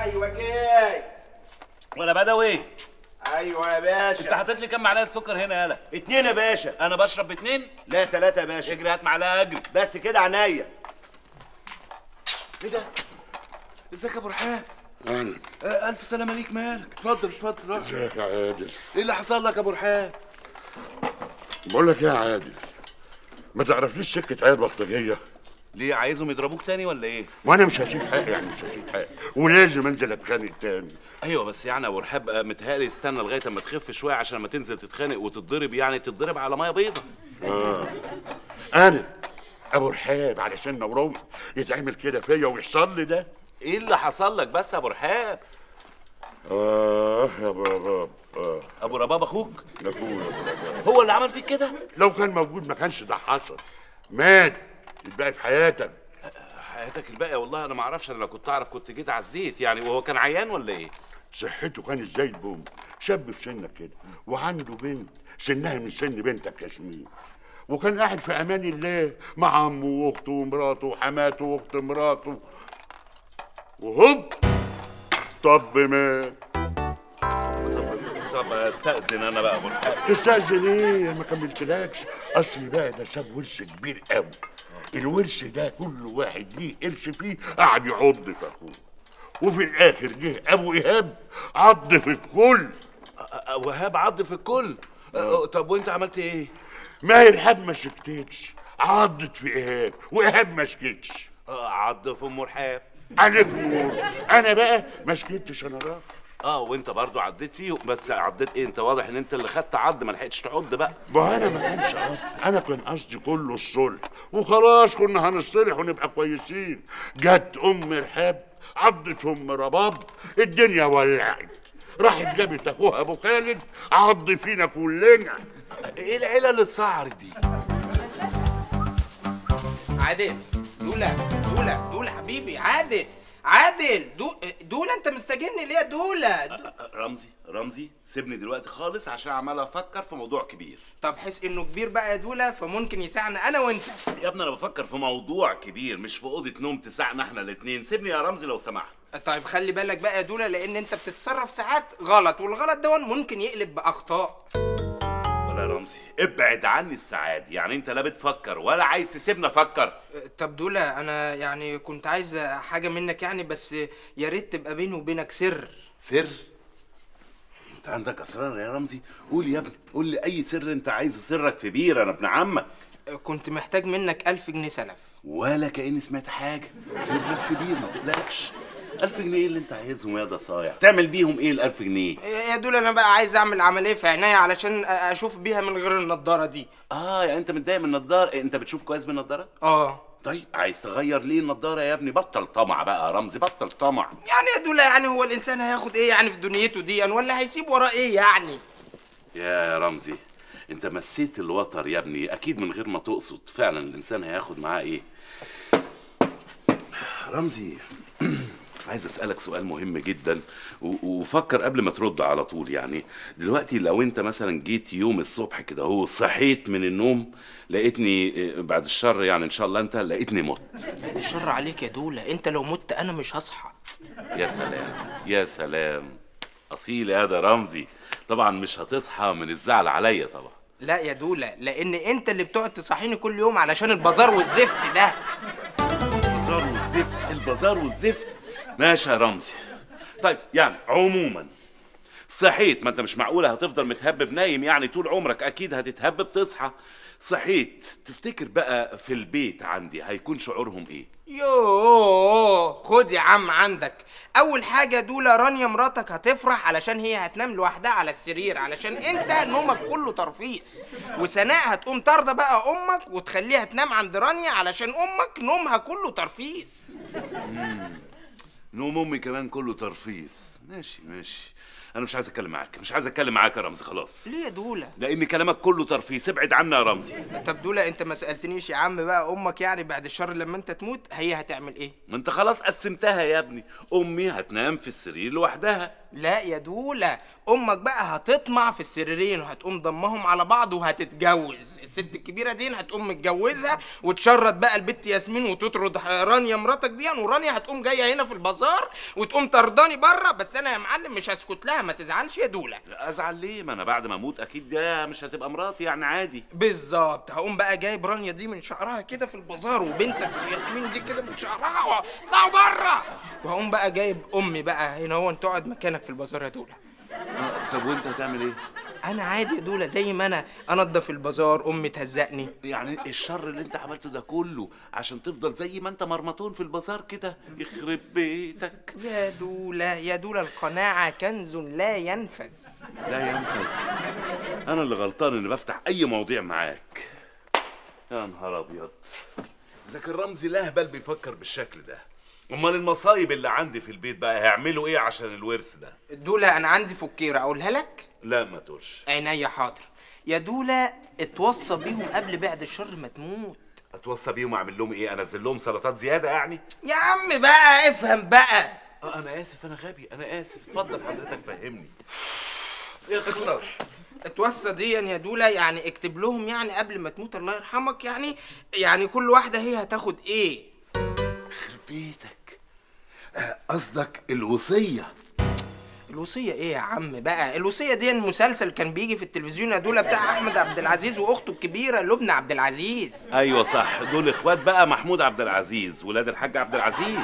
ايوه جاي ولا بدوي ايوه يا انت باشا حاطط لي كام معلقه سكر هنا يالا اتنين يا باشا انا بشرب باتنين لا تلاتة يا باشا اجري هات معلقه اجري بس كده عينيا ايه ده ازيك يا ابو رحاب انا آه الف سلامه ليك مالك اتفضل اتفضل روح. ازيك يا عادل ايه اللي حصل لك يا ابو رحاب بقول لك ايه يا عادل ما تعرفليش سكه عيال بلطجيه ليه عايزهم يضربوك تاني ولا ايه وانا مش هسيب حقي يعني مش هسيب حقي ولازم انزل اتخانق تاني ايوه بس يعني يا ابو رحاب آه، متهيألي استنى لغايه اما تخف شويه عشان لما تنزل تتخانق وتتضرب يعني تتضرب على ميه بيضه انا ابو رحاب علشان نوراوي يتعمل كده فيا ويحصل لي ده ايه اللي حصل لك بس يا ابو رحاب اه يا بابا اه ابو رباب اخوك ده اخويا ابو رباب هو اللي عمل فيك كده لو كان موجود ما كانش ده حصل مات الباقي في حياتك حياتك الباقيه والله انا ما اعرفش انا لو كنت اعرف كنت جيت على الزيت يعني وهو كان عيان ولا ايه صحته كانت زي البوم شاب في سنك كده وعنده بنت سنها من سن بنتك ياسمين وكان قاعد في امان الله مع عمه واخته ومراته وحماته واخت مراته وهوب طب مات طب طب استاذن انا بقى يا ابو رحاب تستأذن ايه ما كملتلكش اصلي بقى ده ساب ورث كبير قوي الورث ده كل واحد ليه قرش فيه قعد يعض في اخوه وفي الاخر جه ابو ايهاب عض في الكل أ- أ- وهاب عض في الكل أ- طب وانت عملت ايه ما هي الحاب ما سكتتش عضت في ايهاب وايهاب ما سكتش آه، عض في ام رحاب عليك نور انا بقى ما سكتش انا راح اه وانت برضو عديت فيهم بس عديت ايه انت واضح ان انت اللي خدت عض ما لحقتش تعض بقى ما انا ما كانش قصدي انا كان قصدي كله الصلح وخلاص كنا هنصلح ونبقى كويسين جت ام رحاب عضت ام رباب الدنيا ولعت راحت جابت اخوها ابو خالد عض فينا كلنا ايه العيله اللي اتسعرت دي عادل دولة دولة دولة حبيبي عادل عادل دو دولة انت مستجن ليه يا دولة دو... رمزي رمزي سيبني دلوقتي خالص عشان عمال افكر في موضوع كبير طب حس انه كبير بقى يا دولة فممكن يساعدنا انا وانت يا ابني انا بفكر في موضوع كبير مش في اوضه نوم تسعنا احنا الاتنين سيبني يا رمزي لو سمحت طيب خلي بالك بقى يا دولة لان انت بتتصرف ساعات غلط والغلط ده ممكن يقلب باخطاء ولا يا رمزي ابعد عني السعاد يعني انت لا بتفكر ولا عايز تسيبني افكر طب دولة انا يعني كنت عايز حاجة منك يعني بس يا ريت تبقى بيني وبينك سر سر انت عندك اسرار يا رمزي قول يا ابني قول لي اي سر انت عايزه سرك في بير انا ابن عمك كنت محتاج منك ألف جنيه سلف ولا كاني سمعت حاجه سرك في بير ما تقلقش ألف جنيه ايه اللي انت عايزهم يا ده صايع تعمل بيهم ايه الألف جنيه يا دول انا بقى عايز اعمل عمليه في عينيا علشان اشوف بيها من غير النضاره دي اه يعني انت متضايق من النضاره إيه، انت بتشوف كويس بالنضاره اه طيب عايز تغير ليه النضاره يا ابني بطل طمع بقى يا رمزي بطل طمع يعني يا دول يعني هو الانسان هياخد ايه يعني في دنيته دي ولا هيسيب وراه ايه يعني يا رمزي انت مسيت الوتر يا ابني اكيد من غير ما تقصد فعلا الانسان هياخد معاه ايه رمزي عايز اسالك سؤال مهم جدا و- وفكر قبل ما ترد على طول يعني دلوقتي لو انت مثلا جيت يوم الصبح كده هو صحيت من النوم لقيتني اه، بعد الشر يعني ان شاء الله انت لقيتني مت بعد الشر عليك يا دولة انت لو مت انا مش هصحى يا سلام يا سلام اصيل يا ده رمزي طبعا مش هتصحى من الزعل عليا طبعا لا يا دولة لان انت اللي بتقعد تصحيني كل يوم علشان البازار والزفت ده البازار والزفت البازار والزفت ماشي يا رمزي طيب يعني عموما صحيت ما انت مش معقوله هتفضل متهبب نايم يعني طول عمرك اكيد هتتهبب تصحى صحيت تفتكر بقى في البيت عندي هيكون شعورهم ايه يوه خد يا عم عندك اول حاجه دولة رانيا مراتك هتفرح علشان هي هتنام لوحدها على السرير علشان انت نومك كله ترفيس وسناء هتقوم طارده بقى امك وتخليها تنام عند رانيا علشان امك نومها كله ترفيس نوم امي كمان كله ترفيس ماشي ماشي انا مش عايز اتكلم معاك مش عايز اتكلم معاك يا رمزي خلاص ليه يا دولة لان كلامك كله ترفيس ابعد عنا يا رمزي طب دولة انت ما سالتنيش يا عم بقى امك يعني بعد الشر لما انت تموت هي هتعمل ايه ما انت خلاص قسمتها يا ابني امي هتنام في السرير لوحدها لا يا دولة امك بقى هتطمع في السريرين وهتقوم ضمهم على بعض وهتتجوز الست الكبيره دي هتقوم متجوزها وتشرد بقى البت ياسمين وتطرد رانيا مراتك دي ورانيا هتقوم جايه هنا في البازار وتقوم طرداني بره بس انا يا معلم مش هسكت لها ما تزعلش يا دوله ازعل ليه ما انا بعد ما اموت اكيد ده مش هتبقى مراتي يعني عادي بالظبط هقوم بقى جايب رانيا دي من شعرها كده في البازار وبنتك ياسمين دي كده من شعرها واطلعوا بره وهقوم بقى جايب امي بقى هنا هو تقعد مكانك في البازار يا دوله آه، طب وانت هتعمل ايه انا عادي يا دوله زي ما انا انضف البازار امي تهزقني يعني الشر اللي انت عملته ده كله عشان تفضل زي ما انت مرمطون في البازار كده يخرب بيتك يا دولة يا دولة القناعة كنز لا ينفذ لا ينفذ انا اللي غلطان اني بفتح اي مواضيع معاك يا نهار ابيض اذا كان رمزي الاهبل بيفكر بالشكل ده امال المصايب اللي عندي في البيت بقى هيعملوا ايه عشان الورث ده دولة أنا عندي فكيرة أقولها لك لا ما تقولش عينيا حاضر يا دولة اتوصى بيهم قبل بعد الشر ما تموت اتوصى بيهم اعمل لهم ايه انزل لهم سلطات زياده يعني يا عم بقى افهم بقى اه انا اسف انا غبي انا اسف اتفضل حضرتك فهمني اخلص اتوصى دي يا دولة يعني اكتب لهم يعني قبل ما تموت الله يرحمك يعني يعني كل واحدة هي هتاخد ايه يخرب بيتك آه، قصدك الوصيه الوصية ايه يا عم بقى الوصية دي المسلسل كان بيجي في التلفزيون يا دولة بتاع أحمد عبد العزيز وأخته الكبيرة لبنى عبد العزيز ايوه صح دول اخوات بقى محمود عبد العزيز ولاد الحاج عبد العزيز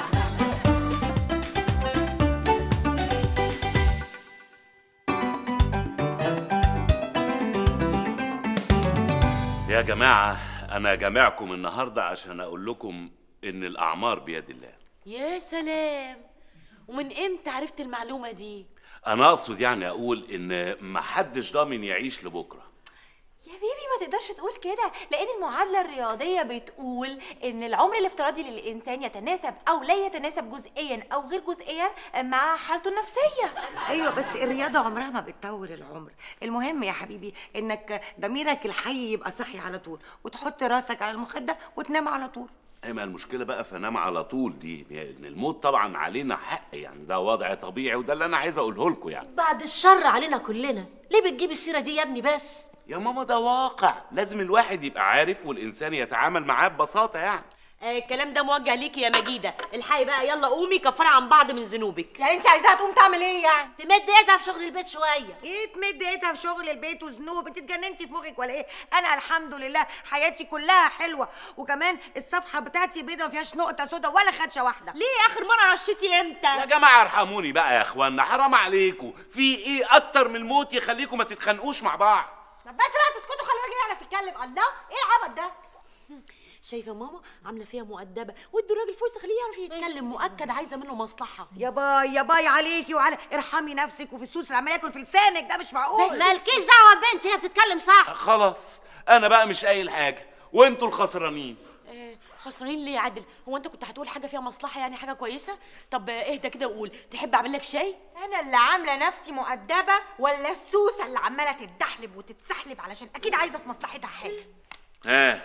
يا جماعه انا جامعكم النهارده عشان اقول لكم ان الاعمار بيد الله يا سلام ومن امتى عرفت المعلومة دي؟ انا اقصد يعني اقول ان محدش ضامن يعيش لبكره يا بيبي ما تقدرش تقول كده لان المعادله الرياضيه بتقول ان العمر الافتراضي للانسان يتناسب او لا يتناسب جزئيا او غير جزئيا مع حالته النفسيه ايوه بس الرياضه عمرها ما بتطول العمر المهم يا حبيبي انك ضميرك الحي يبقى صحي على طول وتحط راسك على المخده وتنام على طول ايما المشكله بقى فنام على طول دي ان الموت طبعا علينا حق يعني ده وضع طبيعي وده اللي انا عايز اقوله لكم يعني بعد الشر علينا كلنا ليه بتجيب السيرة دي يا ابني بس؟ يا ماما ده واقع لازم الواحد يبقى عارف والانسان يتعامل معاه ببساطه يعني آه الكلام ده موجه ليكي يا مجيدة الحقي بقى يلا قومي كفري عن بعض من ذنوبك يعني انت عايزاها تقوم تعمل ايه يعني تمد ايدها في شغل البيت شوية ايه تمد ايدها في شغل البيت وذنوب انت اتجننتي في مخك ولا ايه انا الحمد لله حياتي كلها حلوه وكمان الصفحه بتاعتي بيضه ما فيهاش نقطه سودا ولا خدشه واحده ليه اخر مرة رشيتي امتى؟ يا جماعه ارحموني بقى يا اخوانا حرام عليكم في ايه اكتر من الموت يخليكم ما تتخانقوش مع بعض بس بقى تسكتوا خلي الراجل يعرف يتكلم الله ايه العبط ده شايفة ماما عاملة فيها مؤدبة وادوا الراجل فرصة خليه يعرف يتكلم مؤكد عايزة منه مصلحة يا باي يا باي عليكي وعلى ارحمي نفسك وفي السوس اللي عمال ياكل في لسانك ده مش معقول بس مالكيش دعوة ببنتي هي بتتكلم صح خلاص انا بقى مش قايل حاجه وانتوا الخسرانين آه، خسرانين ليه يا عادل هو انت كنت هتقول حاجه فيها مصلحه يعني حاجه كويسه طب آه، اهدى كده وقول تحب اعمل لك شاي انا اللي عامله نفسي مؤدبه ولا السوسه اللي عماله تتدحلب وتتسحلب علشان اكيد عايزه في مصلحتها حاجه ها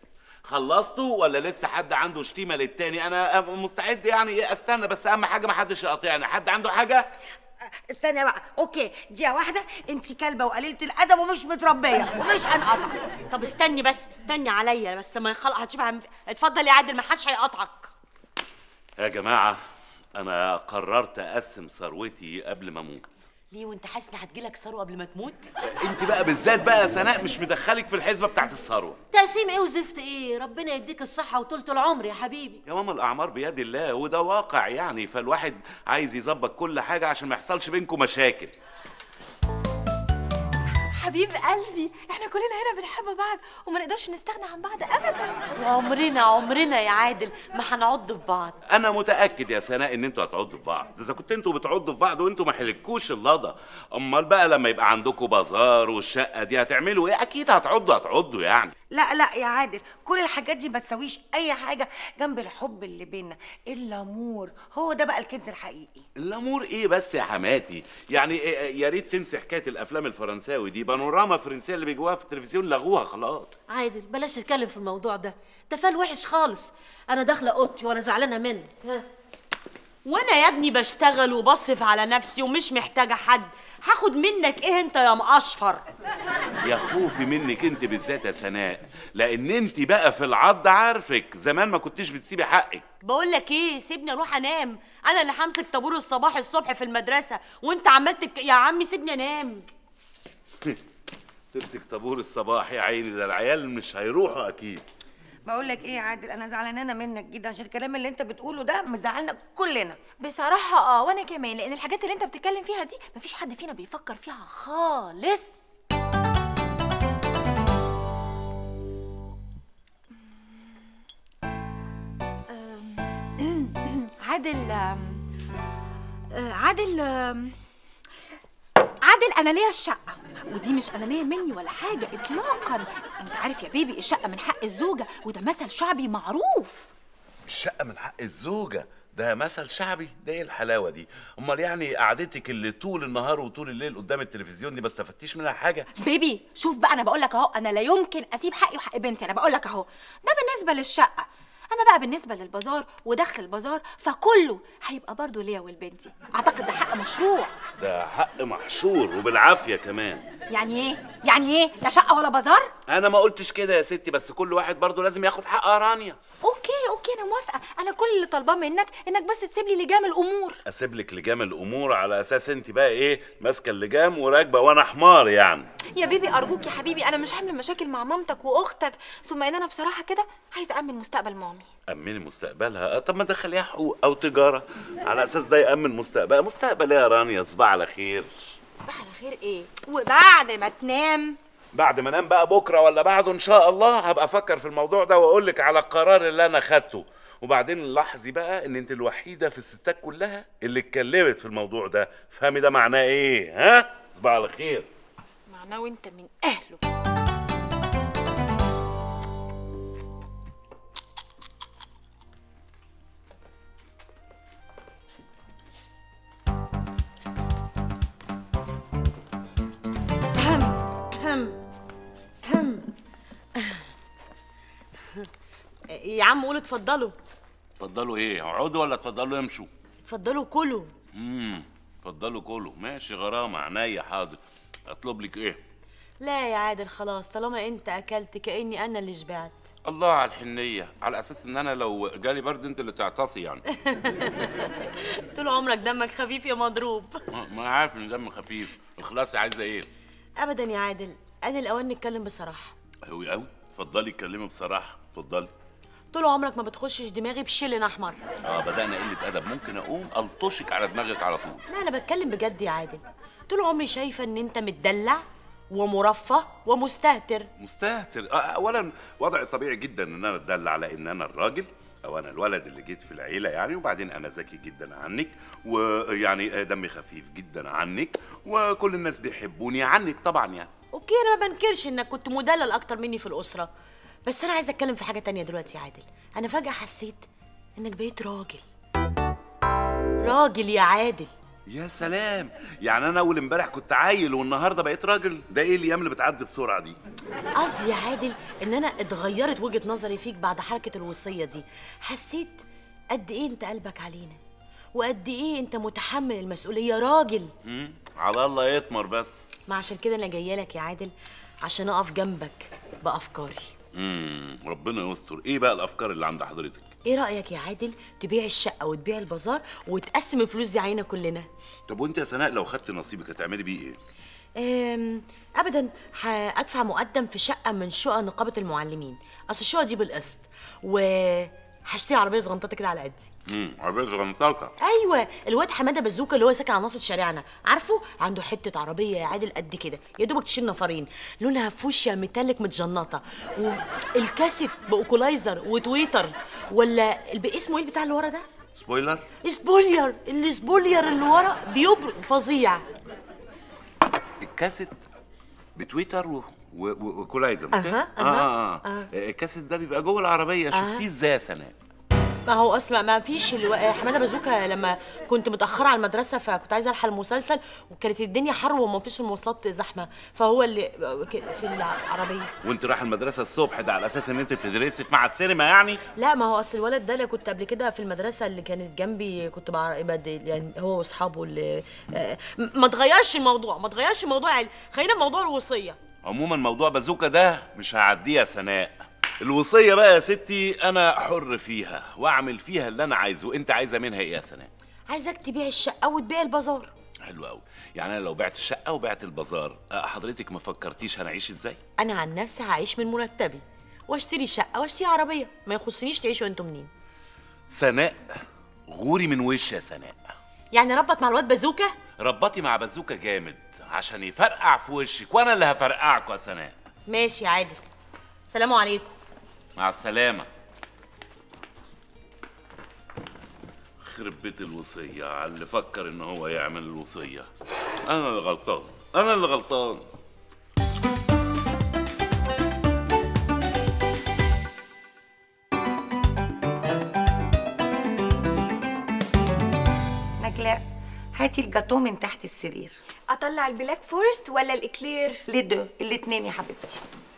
خلصتوا ولا لسه حد عنده شتيمه للتاني انا مستعد يعني إيه استنى بس اهم حاجه ما حدش يقاطعني حد عنده حاجه استنى بقى اوكي دقيقه واحده انت كلبه وقليله الادب ومش متربيه ومش هنقطع طب استني بس استني عليا بس ما خلق هتشوفها هم- اتفضل يا عادل ما حدش هيقاطعك يا جماعه انا قررت اقسم ثروتي قبل ما اموت ليه وانت حاسس ان هتجيلك ثروه قبل ما تموت انت بقى بالذات بقى يا سناء مش مدخلك في الحسبه بتاعت الثروه تقسيم ايه وزفت ايه ربنا يديك الصحة وطولة العمر يا حبيبي يا ماما الاعمار بيد الله وده واقع يعني فالواحد عايز يظبط كل حاجه عشان ما يحصلش بينكم مشاكل حبيب قلبي احنا كلنا هنا بنحب بعض وما نقدرش نستغنى عن بعض ابدا وعمرنا عمرنا يا عادل ما هنعض في بعض انا متاكد يا سناء ان انتوا هتعضوا في بعض اذا كنت انتوا بتعضوا في بعض وانتوا ما حلكوش اللضا امال بقى لما يبقى عندكم بازار والشقه دي هتعملوا ايه اكيد هتعضوا هتعضوا يعني لا لا يا عادل كل الحاجات دي ما تساويش اي حاجه جنب الحب اللي بينا الامور هو ده بقى الكنز الحقيقي الامور ايه بس يا حماتي يعني إيه- يا ريت تنسي حكايه الافلام الفرنساوي دي بانوراما فرنسيه اللي بيجوها في التلفزيون لغوها خلاص عادل بلاش تتكلم في الموضوع ده ده فال وحش خالص انا داخله اوضتي وانا زعلانه منك ها وانا يا ابني بشتغل وبصرف على نفسي ومش محتاجه حد هاخد منك ايه انت يا مقشفر يا خوفي منك انت بالذات يا سناء لان انت بقى في العض عارفك زمان ما كنتش بتسيبي حقك بقول لك ايه سيبني اروح انام انا اللي همسك طابور الصباح الصبح في المدرسه وانت عمال تك... يا عمي سيبني انام تمسك طابور الصباح يا عيني ده العيال مش هيروحوا اكيد بقول لك ايه يا عادل انا زعلانه منك جدا عشان الكلام اللي انت بتقوله ده مزعلنا كلنا بصراحة اه وانا كمان لان الحاجات اللي انت بتتكلم فيها دي مفيش حد فينا بيفكر فيها خالص أم، عادل أم، آه، عادل أم، عادل انا ليا الشقه ودي مش انانيه مني ولا حاجه اطلاقا انت عارف يا بيبي الشقه من حق الزوجه وده مثل شعبي معروف الشقة من حق الزوجة ده مثل شعبي ده ايه الحلاوة دي امال يعني قعدتك اللي طول النهار وطول الليل قدام التلفزيون دي ما استفدتيش منها حاجة بيبي شوف بقى انا بقول لك اهو انا لا يمكن اسيب حقي وحق بنتي انا بقول لك اهو ده بالنسبه للشقه اما بقى بالنسبه للبازار ودخل البازار فكله هيبقى برضو ليا ولبنتي اعتقد ده حق مشروع ده حق محشور وبالعافية كمان يعني ايه يعني ايه لا شقه ولا بازار انا ما قلتش كده يا ستي بس كل واحد برضه لازم ياخد حقه يا رانيا اوكي اوكي انا موافقه انا كل اللي طالباه منك انك بس تسيب لي لجام الامور اسيب لك لجام الامور على اساس انت بقى ايه ماسكه اللجام وراكبه وانا حمار يعني يا بيبي ارجوك يا حبيبي انا مش حامل مشاكل مع مامتك واختك ثم ان انا بصراحه كده عايزه امن مستقبل مامي امني مستقبلها آه، طب ما تخليها حقوق او تجاره على اساس ده يامن مستقبل مستقبل إيه يا رانيا صباح على خير صباح على خير ايه وبعد ما تنام بعد ما انام بقى بكره ولا بعده ان شاء الله هبقى افكر في الموضوع ده واقول لك على القرار اللي انا خدته وبعدين لاحظي بقى ان انت الوحيده في الستات كلها اللي اتكلمت في الموضوع ده فهمي ده معناه ايه ها صباح على خير معناه وانت من اهله يا عم قولوا اتفضلوا اتفضلوا ايه اقعدوا ولا اتفضلوا امشوا اتفضلوا كلوا امم اتفضلوا كله ماشي غرامه عينيا حاضر اطلب لك ايه لا يا عادل خلاص طالما انت اكلت كاني انا اللي شبعت الله على الحنيه على اساس ان انا لو جالي برد انت اللي تعطسي يعني طول عمرك دمك خفيف يا مضروب ما ما أنا عارف ان دم خفيف اخلاصي عايزه ايه ابدا يا عادل انا الاوان نتكلم بصراحه قوي قوي اتفضلي اتكلمي بصراحه اتفضلي طول عمرك ما بتخشش دماغي بشلن احمر اه بدأنا قلة أدب ممكن أقوم ألطشك على دماغك على طول لا انا بتكلم بجد يا عادل طول عمري شايفه ان انت متدلع ومرفه ومستهتر مستهتر آه، أولا وضع الطبيعي جدا إن أنا أتدلع على إن أنا الراجل أو أنا الولد اللي جيت في العيلة يعني وبعدين أنا ذكي جدا عنك ويعني آه، دمي خفيف جدا عنك وكل الناس بيحبوني عنك طبعا يعني اوكي انا ما بنكرش انك كنت مدلل اكتر مني في الاسره بس انا عايزه اتكلم في حاجه تانية دلوقتي يا عادل انا فجاه حسيت انك بقيت راجل راجل يا عادل يا سلام يعني أنا أول امبارح كنت عيل والنهاردة بقيت راجل ده إيه الأيام اللي بتعدي بسرعة دي قصدي يا عادل ان انا اتغيرت وجهه نظري فيك بعد حركه الوصيه دي حسيت قد ايه انت قلبك علينا وقد ايه انت متحمل المسؤوليه راجل مم، على الله يطمر بس ما عشان كده انا جايه لك يا عادل عشان اقف جنبك بافكاري مم، ربنا يستر إيه بقى الأفكار اللي عند حضرتك ايه رايك يا عادل تبيع الشقه وتبيع البازار وتقسم الفلوس دي علينا كلنا طب وانت يا سناء لو خدت نصيبك هتعملي بيه ايه؟ أم، ابدا هادفع مقدم في شقه من شقق نقابه المعلمين اصل الشقه دي بالقسط و هشتري عربيه صغنططه كده على قدي امم عربيه صغنطاطه ايوه الواد حماده بزوكا اللي هو ساكن على ناصيه شارعنا عارفه عنده حته عربيه يا عادل قد كده يا دوبك تشيل نفرين لونها فوشيا ميتاليك متجنطه والكاسيت باوكولايزر وتويتر ولا الب- اسمه ايه البتاع اللي ورا ده سبويلر سبولير السبولير اللي ورا بيبرق فظيع الكاسيت بتويتر و... و... و... وكولايزر مش كده؟ أها، آه, آه, آه. الكاسيت ده بيبقى جوه العربيه شفتيه ازاي يا سناء؟ ما هو اصلا ما فيش الو... حماده بازوكا لما كنت متاخره على المدرسه فكنت عايزه الحق المسلسل وكانت الدنيا حر وما فيش المواصلات زحمه فهو اللي ك- في العربيه وانت رايح المدرسه الصبح ده على اساس ان انت بتدرسي في معهد سينما يعني لا ما هو اصل الولد ده اللي كنت قبل كده في المدرسه اللي كانت جنبي كنت بعرف يعني هو واصحابه اللي آه، م- ما تغيرش الموضوع ما تغيرش الموضوع يعني خلينا في موضوع الوصيه عموما موضوع بازوكا ده مش هعديه يا سناء الوصيه بقى يا ستي انا حر فيها واعمل فيها اللي انا عايزه انت عايزه منها ايه يا سناء عايزاك تبيع الشقه وتبيع البازار حلو قوي يعني انا لو بعت الشقه وبعت البازار أه، حضرتك ما فكرتيش هنعيش ازاي انا عن نفسي هعيش من مرتبي واشتري شقه واشتري عربيه ما يخصنيش تعيشوا انتوا منين سناء غوري من وش يا سناء يعني ربط مع الواد بازوكا ربطي مع بازوكا جامد عشان يفرقع في وشك وانا اللي هفرقعك يا سناء ماشي يا عادل سلام عليكم مع السلامة خرب بيت الوصية على اللي فكر ان هو يعمل الوصية انا اللي غلطان انا اللي غلطان نجلاء هاتي الجاتو من تحت السرير اطلع البلاك فورست ولا الاكلير ليه دو الاتنين يا حبيبتي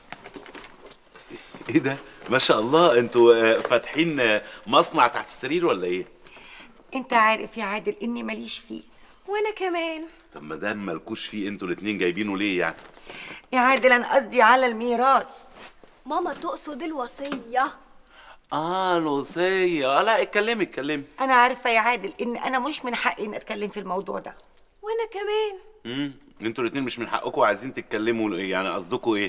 ايه ده ما شاء الله انتوا آه، فاتحين آه، مصنع تحت السرير ولا ايه انت عارف يا عادل اني ماليش فيه وانا كمان طب ما دام مالكوش فيه انتوا الاتنين جايبينه ليه يعني يا عادل انا قصدي على الميراث ماما تقصد الوصيه اه الوصية لا اتكلمي اتكلمي انا عارفه يا عادل ان انا مش من حقي اني اتكلم في الموضوع ده وانا كمان امم انتوا الاتنين مش من حقكم عايزين تتكلموا يعني قصدكم ايه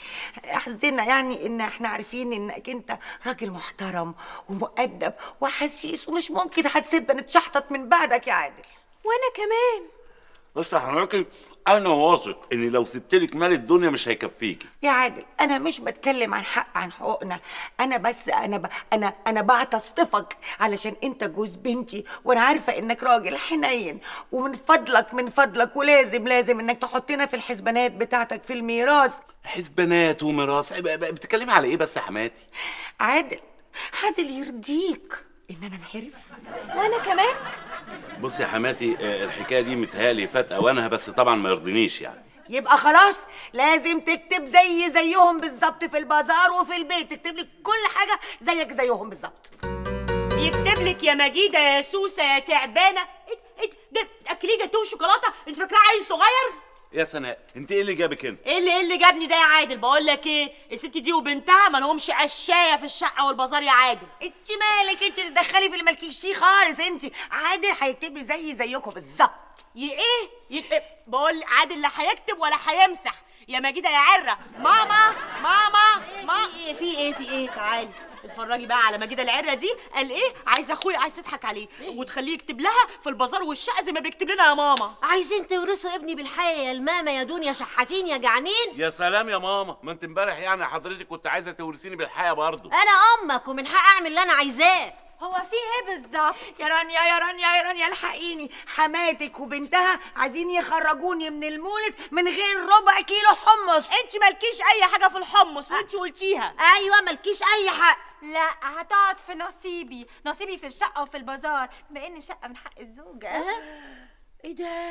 قصدنا يعني ان احنا عارفين انك انت راجل محترم ومؤدب وحسيس ومش ممكن هتسيبنا نتشحطط من بعدك يا عادل وانا كمان بس حضرتك انا واثق ان لو سبتلك مال الدنيا مش هيكفيكي يا عادل انا مش بتكلم عن حق عن حقوقنا انا بس انا ب... انا انا بعتصطفك علشان انت جوز بنتي وانا عارفه انك راجل حنين ومن فضلك من فضلك ولازم لازم انك تحطنا في الحسبانات بتاعتك في الميراث حسبانات وميراث إيه بقى- بقى بتتكلمي على ايه بس يا حماتي عادل عادل يرضيك ان انا انحرف وانا كمان بصي يا حماتي آه، الحكايه دي متهيألي فات اوانها بس طبعا ما يرضينيش يعني يبقى خلاص لازم تكتب زي زيهم بالظبط في البازار وفي البيت تكتب لي كل حاجه زيك زيهم بالظبط يكتب لك يا مجيده يا سوسه يا تعبانه إيه إيه ده اكلي جاتوه شوكولاته انت فاكراه عيل صغير يا سناء انت ايه اللي جابك هنا ايه اللي ايه اللي جابني ده يا عادل بقول لك ايه الست دي وبنتها ما لهمش قشايه في الشقه والبازار يا عادل انت مالك انت تدخلي في اللي مالكيش فيه خالص انت عادل هيكتب لي زي زيكم بالظبط ي ايه يكتب بقول عادل لا هيكتب ولا هيمسح يا مجيده يا عره ماما ماما ما في ايه في ايه في ايه تعالي اتفرجي بقى على مجيده العره دي قال ايه عايز اخويا عايز تضحك عليه وتخليه يكتب لها في البازار والشقه زي ما بيكتب لنا يا ماما عايزين تورثوا ابني بالحياه يا الماما يا دنيا شحاتين يا جعانين يا سلام يا ماما ما انت امبارح يعني حضرتك كنت عايزه تورثيني بالحياه برضه انا امك ومن حق اعمل اللي انا عايزاه هو في ايه بالظبط يا رانيا يا رانيا يا رانيا الحقيني حماتك وبنتها عايزين يخرجوني من المولد من غير ربع كيلو حمص انت مالكيش اي حاجه في الحمص وانت قلتيها ايوه مالكيش اي حق لا هتقعد في نصيبي نصيبي في الشقه وفي البازار بما ان الشقه من حق الزوجه ايه ده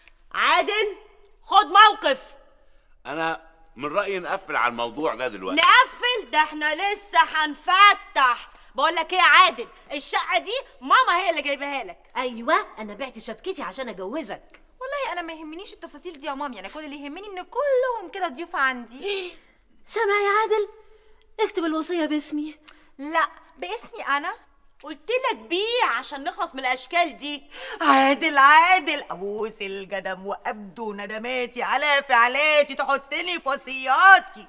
عادل خد موقف انا من رايي نقفل على الموضوع ده دلوقتي نقفل ده احنا لسه هنفتح بقول لك ايه يا عادل الشقه دي ماما هي اللي جايباها لك ايوه انا بعت شبكتي عشان اجوزك والله انا ما يهمنيش التفاصيل دي يا مامي انا كل اللي يهمني ان كلهم كده ضيوف عندي سامع يا عادل اكتب الوصيه باسمي لا باسمي انا قلت لك بيع عشان نخلص من الاشكال دي عادل عادل ابوس القدم وابدو ندماتي على فعلاتي تحطني في وصياتي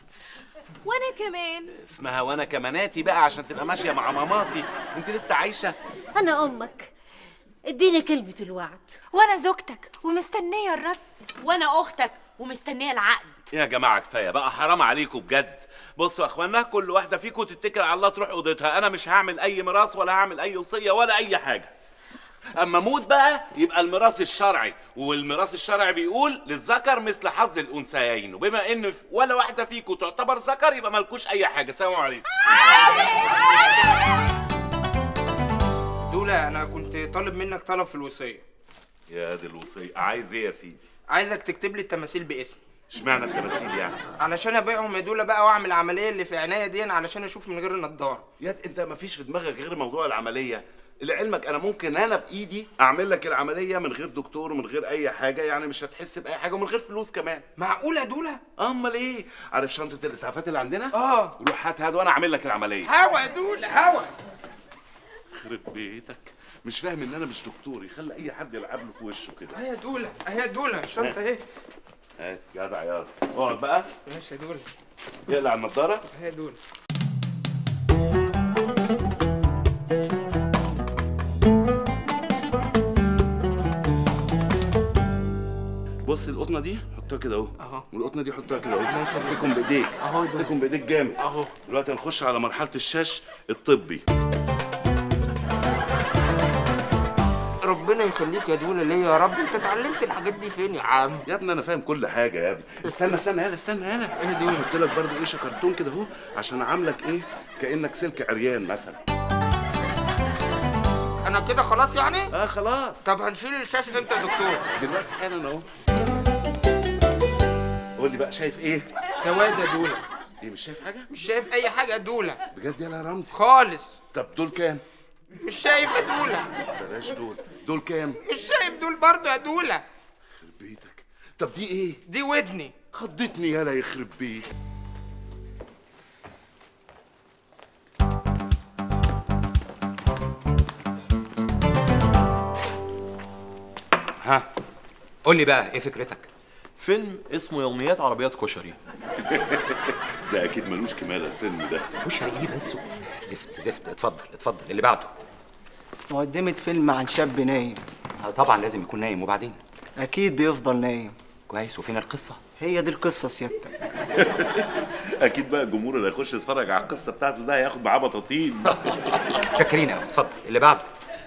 وانا كمان اسمها وانا كماناتي بقى عشان تبقى ماشيه مع ماماتي انت لسه عايشه انا امك اديني كلمه الوعد وانا زوجتك ومستنيه الرد وانا اختك ومستنيه العقد يا جماعه كفايه بقى حرام عليكم بجد بصوا يا اخوانا كل واحده فيكم تتكل على الله تروح اوضتها انا مش هعمل اي ميراث ولا هعمل اي وصيه ولا اي حاجه اما اموت بقى يبقى الميراث الشرعي والميراث الشرعي بيقول للذكر مثل حظ الانثيين وبما ان ف- ولا واحده فيكم تعتبر ذكر يبقى مالكوش اي حاجه سلام عليكم دولا انا كنت طالب منك طلب في الوصيه يا دي الوصيه عايز ايه يا سيدي عايزك تكتب لي التماثيل باسمي اشمعنى التماثيل يعني علشان ابيعهم يا دولا بقى واعمل العمليه اللي في عينيا دي علشان اشوف من غير النضاره يا انت ما فيش في دماغك غير موضوع العمليه لعلمك انا ممكن انا بايدي اعمل لك العمليه من غير دكتور ومن غير اي حاجه يعني مش هتحس باي حاجه ومن غير فلوس كمان معقوله دولا امال ايه عارف شنطه الاسعافات اللي عندنا اه روح هات هات وانا اعمل لك العمليه هوا يا دولا هوا يخرب بيتك مش فاهم ان انا مش دكتور يخلي اي حد يلعب له في وشه كده اهي يا دولا اهي يا دولا الشنطه اهي هات جدع يلا اقعد بقى ماشي يا دولا يقلع النضاره اهي يا دولا بص القطنه دي حطها كده اهو اهو. والقطنه دي حطها كده اهو ماشي. امسكهم بايديك اهو دول. امسكهم بايديك جامد اهو. دلوقتي هنخش على مرحله الشاش الطبي ربنا يخليك يا دولا ليه يا رب انت اتعلمت الحاجات دي فين يا عم يا ابني انا فاهم كل حاجه يا ابني استنى استنى يلا استنى يلا ايه دول؟ احط لك برضو ايه شكرتون كده اهو عشان اعاملك ايه كانك سلك عريان مثلا انا كده خلاص يعني اه خلاص طب هنشيل الشاش امتى يا دكتور دلوقتي حالا اهو قول لي بقى شايف ايه سواد يا دولا ايه مش شايف حاجه مش شايف اي حاجه يا دولا بجد يلا يا رمزي خالص طب دول كام مش شايف يا دولا بلاش دول دول كام مش شايف دول برضه يا دولا يخرب بيتك طب دي ايه دي ودني خضتني يالا يخرب بيتك ها قول لي بقى ايه فكرتك فيلم اسمه يوميات عربيات كشري ده اكيد ملوش كمال الفيلم ده كشري ايه بس زفت زفت اتفضل اتفضل اللي بعده مقدمة فيلم عن شاب نايم آه، طبعا لازم يكون نايم وبعدين أكيد بيفضل نايم كويس وفين القصه هي دي القصة سيادتك اكيد بقى الجمهور اللي هيخش يتفرج على القصه بتاعته ده هياخد معاه بطاطين شاكرين قوي اتفضل اللي بعده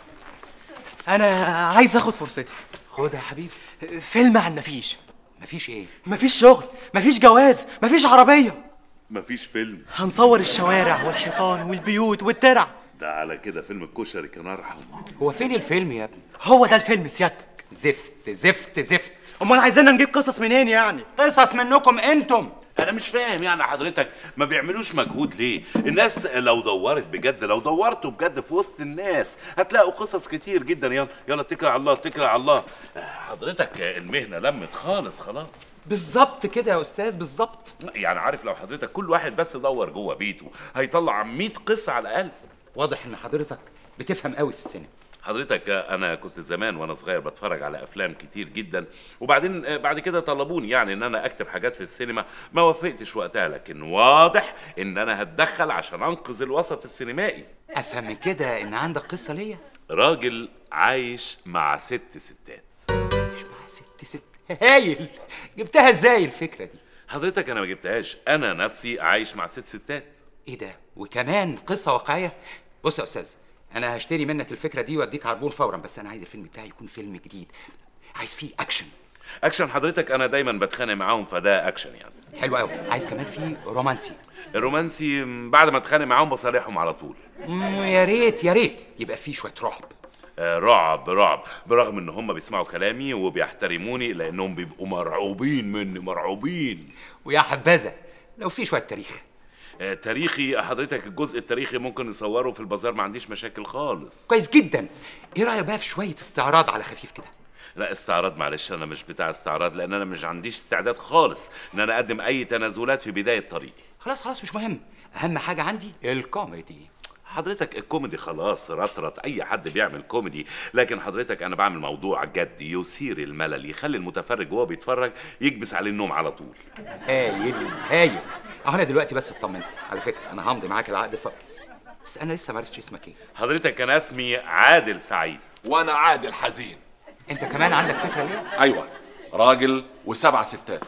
أنا عايز آخد فرصتي خد يا حبيبي فيلم عن مفيش مفيش ايه مفيش شغل مفيش جواز مفيش عربية مفيش فيلم هنصور الشوارع والحيطان والبيوت والترع ده على كده فيلم الكشري كان ارحم هو فين الفيلم يا ابني هو ده الفيلم سيادتك زفت زفت زفت أمال عايزيننا نجيب قصص منين يعني قصص منكم انتم انا مش فاهم يعني حضرتك ما بيعملوش مجهود ليه الناس لو دورت بجد لو دورتوا بجد في وسط الناس هتلاقوا قصص كتير جدا يلا يلا اتكل على الله اتكل على الله حضرتك المهنه لمت خالص خلاص بالظبط كده يا استاذ بالظبط يعني عارف لو حضرتك كل واحد بس دور جوه بيته هيطلع 100 قصه على الاقل واضح ان حضرتك بتفهم قوي في السينما حضرتك انا كنت زمان وانا صغير بتفرج على افلام كتير جدا وبعدين بعد كده طلبوني يعني ان انا اكتب حاجات في السينما ما وافقتش وقتها لكن واضح ان انا هتدخل عشان انقذ الوسط السينمائي افهم من كده ان عندك قصه ليا راجل عايش مع ست ستات مش مع ست ست هايل جبتها ازاي الفكره دي حضرتك انا ما جبتهاش انا نفسي عايش مع ست ستات ايه ده وكمان قصه واقعيه بص يا استاذ انا هشتري منك الفكره دي واديك عربون فورا بس انا عايز الفيلم بتاعي يكون فيلم جديد عايز فيه اكشن اكشن حضرتك انا دايما بتخانق معاهم فده اكشن يعني حلو قوي عايز كمان فيه رومانسي الرومانسي م، بعد ما اتخانق معاهم بصالحهم على طول مم، يا ريت يا ريت يبقى فيه شويه رعب آه، رعب رعب برغم ان هم بيسمعوا كلامي وبيحترموني لانهم بيبقوا مرعوبين مني مرعوبين ويا حبذا لو في شويه تاريخ آه، تاريخي حضرتك الجزء التاريخي ممكن نصوره في البازار ما عنديش مشاكل خالص كويس جدا ايه رايك بقى في شويه استعراض على خفيف كده لا استعراض معلش انا مش بتاع استعراض لان انا مش عنديش استعداد خالص ان انا اقدم اي تنازلات في بدايه طريقي خلاص خلاص مش مهم اهم حاجه عندي الكوميدي حضرتك الكوميدي خلاص رطرط اي حد بيعمل كوميدي لكن حضرتك انا بعمل موضوع جد يثير الملل يخلي المتفرج وهو بيتفرج يكبس عليه النوم على طول هايل هايل اهو انا دلوقتي بس اطمنت على فكره انا همضي معاك العقد ف بس انا لسه ما عرفتش اسمك ايه حضرتك كان اسمي عادل سعيد وانا عادل حزين انت كمان عندك فكره ليه ايوه راجل وسبع ستات